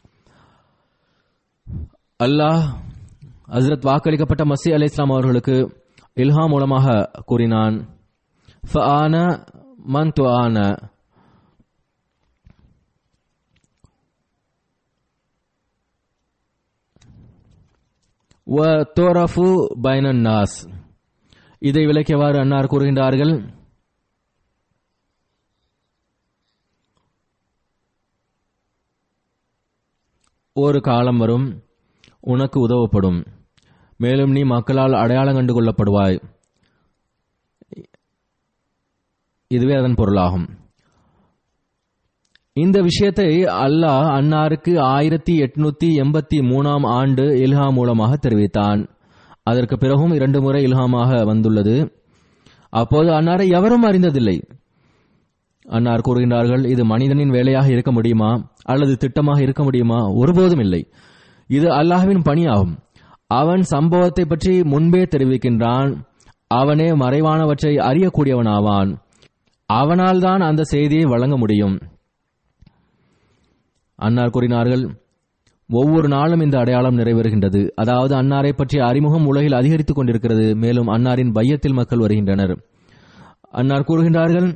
அல்லாஹ் ஹசரத் வாக்களிக்கப்பட்ட மசி அலி இஸ்லாம் அவர்களுக்கு இல்ஹா மூலமாக கூறினான் ஃபஆன மன் துஆன வ தோரஃபு பைனன் நாஸ் இதை விளக்கியவாறு அன்னார் கூறுகின்றார்கள் ஒரு காலம் வரும் உனக்கு உதவப்படும் மேலும் நீ மக்களால் அடையாளம் கண்டு கொள்ளப்படுவாய் இதுவே அதன் பொருளாகும் இந்த விஷயத்தை அல்லாஹ் அன்னாருக்கு ஆயிரத்தி எட்நூத்தி எண்பத்தி மூணாம் ஆண்டு இல்ஹா மூலமாக தெரிவித்தான் அதற்கு பிறகும் இரண்டு முறை இல்ஹாமாக வந்துள்ளது அப்போது அன்னாரை எவரும் அறிந்ததில்லை அன்னார் கூறுகின்றார்கள் இது மனிதனின் வேலையாக இருக்க முடியுமா அல்லது திட்டமாக இருக்க முடியுமா ஒருபோதும் இல்லை இது அல்லாஹ்வின் பணியாகும் அவன் சம்பவத்தை பற்றி முன்பே தெரிவிக்கின்றான் அவனே மறைவானவற்றை அறியக்கூடியவனாவான் அவனால் தான் அந்த செய்தியை வழங்க முடியும் அன்னார் கூறினார்கள் ஒவ்வொரு நாளும் இந்த அடையாளம் நிறைவேறுகின்றது அதாவது அன்னாரை பற்றிய அறிமுகம் உலகில் அதிகரித்துக் கொண்டிருக்கிறது மேலும் அன்னாரின் பையத்தில் மக்கள் வருகின்றனர் அன்னார் கூறுகின்றார்கள்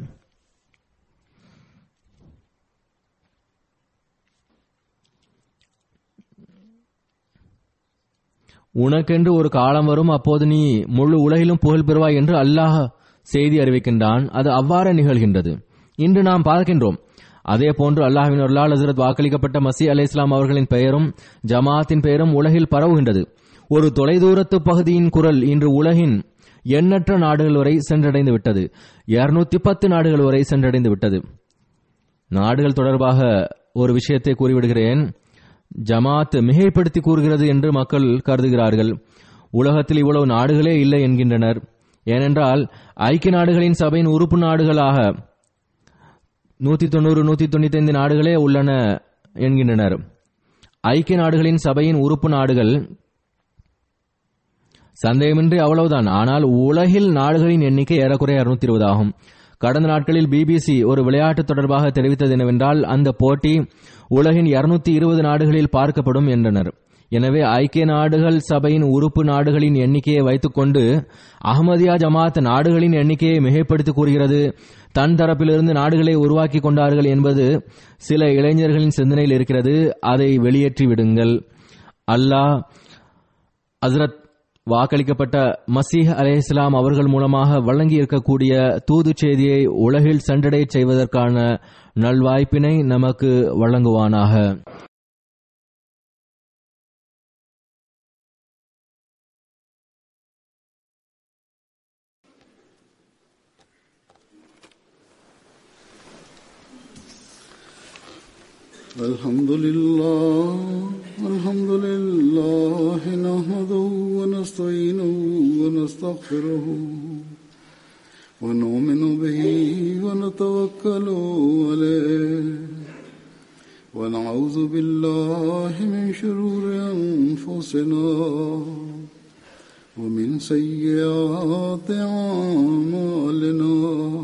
உனக்கென்று ஒரு காலம் வரும் அப்போது நீ முழு உலகிலும் புகழ் பெறுவாய் என்று அல்லாஹ் செய்தி அறிவிக்கின்றான் அது அவ்வாறு நிகழ்கின்றது இன்று நாம் பார்க்கின்றோம் அதே போன்று அல்லாஹின் அருளால் ஹசரத் வாக்களிக்கப்பட்ட மசி அலை இஸ்லாம் அவர்களின் பெயரும் ஜமாத்தின் பெயரும் உலகில் பரவுகின்றது ஒரு தொலைதூரத்து பகுதியின் குரல் இன்று உலகின் எண்ணற்ற நாடுகள் வரை சென்றடைந்து விட்டது இருநூத்தி பத்து நாடுகள் வரை சென்றடைந்து விட்டது நாடுகள் தொடர்பாக ஒரு விஷயத்தை கூறிவிடுகிறேன் ஜமாத் மிகைப்படுத்தி கூறுகிறது என்று மக்கள் கருதுகிறார்கள் உலகத்தில் இவ்வளவு நாடுகளே இல்லை என்கின்றனர் ஏனென்றால் ஐக்கிய நாடுகளின் சபையின் உறுப்பு நாடுகளாக நூத்தி தொண்ணூறு நூத்தி தொண்ணூத்தி ஐந்து நாடுகளே உள்ளன என்கின்றனர் ஐக்கிய நாடுகளின் சபையின் உறுப்பு நாடுகள் சந்தேகமின்றி அவ்வளவுதான் ஆனால் உலகில் நாடுகளின் எண்ணிக்கை ஏறக்குறைய இருநூத்தி இருபது ஆகும் கடந்த நாட்களில் பிபிசி ஒரு விளையாட்டு தொடர்பாக தெரிவித்தது என்னவென்றால் அந்த போட்டி உலகின் 220 இருபது நாடுகளில் பார்க்கப்படும் என்றனர் எனவே ஐக்கிய நாடுகள் சபையின் உறுப்பு நாடுகளின் எண்ணிக்கையை வைத்துக்கொண்டு அகமதியா ஜமாத் நாடுகளின் எண்ணிக்கையை மிகைப்படுத்தி கூறுகிறது தன் தரப்பிலிருந்து நாடுகளை உருவாக்கி கொண்டார்கள் என்பது சில இளைஞர்களின் சிந்தனையில் இருக்கிறது அதை வெளியேற்றி விடுங்கள் அல்லாஹ் ஹஸ்ரத் வாக்களிக்கப்பட்ட மசீஹ் அலைஹிஸ்லாம் அவர்கள் மூலமாக வழங்கி இருக்கக்கூடிய தூது செய்தியை உலகில் சென்றடையச் செய்வதற்கான நல்வாய்ப்பினை நமக்கு வழங்குவானாக الحمد لله الحمد لله نحمده ونستعينه ونستغفره ونؤمن به ونتوكل عليه ونعوذ بالله من شرور أنفسنا ومن سيئات أعمالنا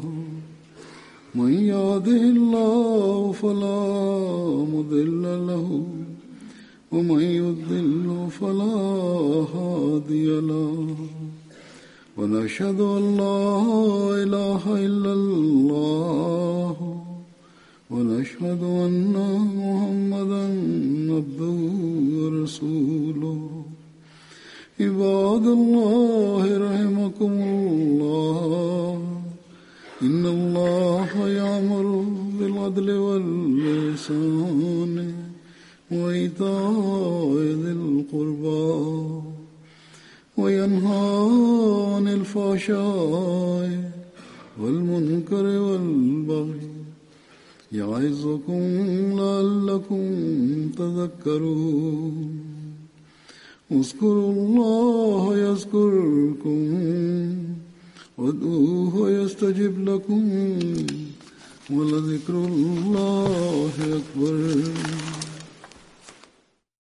من يهده الله فلا مضل له ومن يضل فلا هادي له ونشهد ان لا اله الا الله ونشهد ان محمدا عبده ورسوله عباد الله رحمكم الله إن الله يأمر بالعدل واللسان وإيتاء ذي القربى وينهى عن الفحشاء والمنكر والبغي يعظكم لعلكم تذكرون اذكروا الله يذكركم وادعوه يستجب لكم ولذكر الله أكبر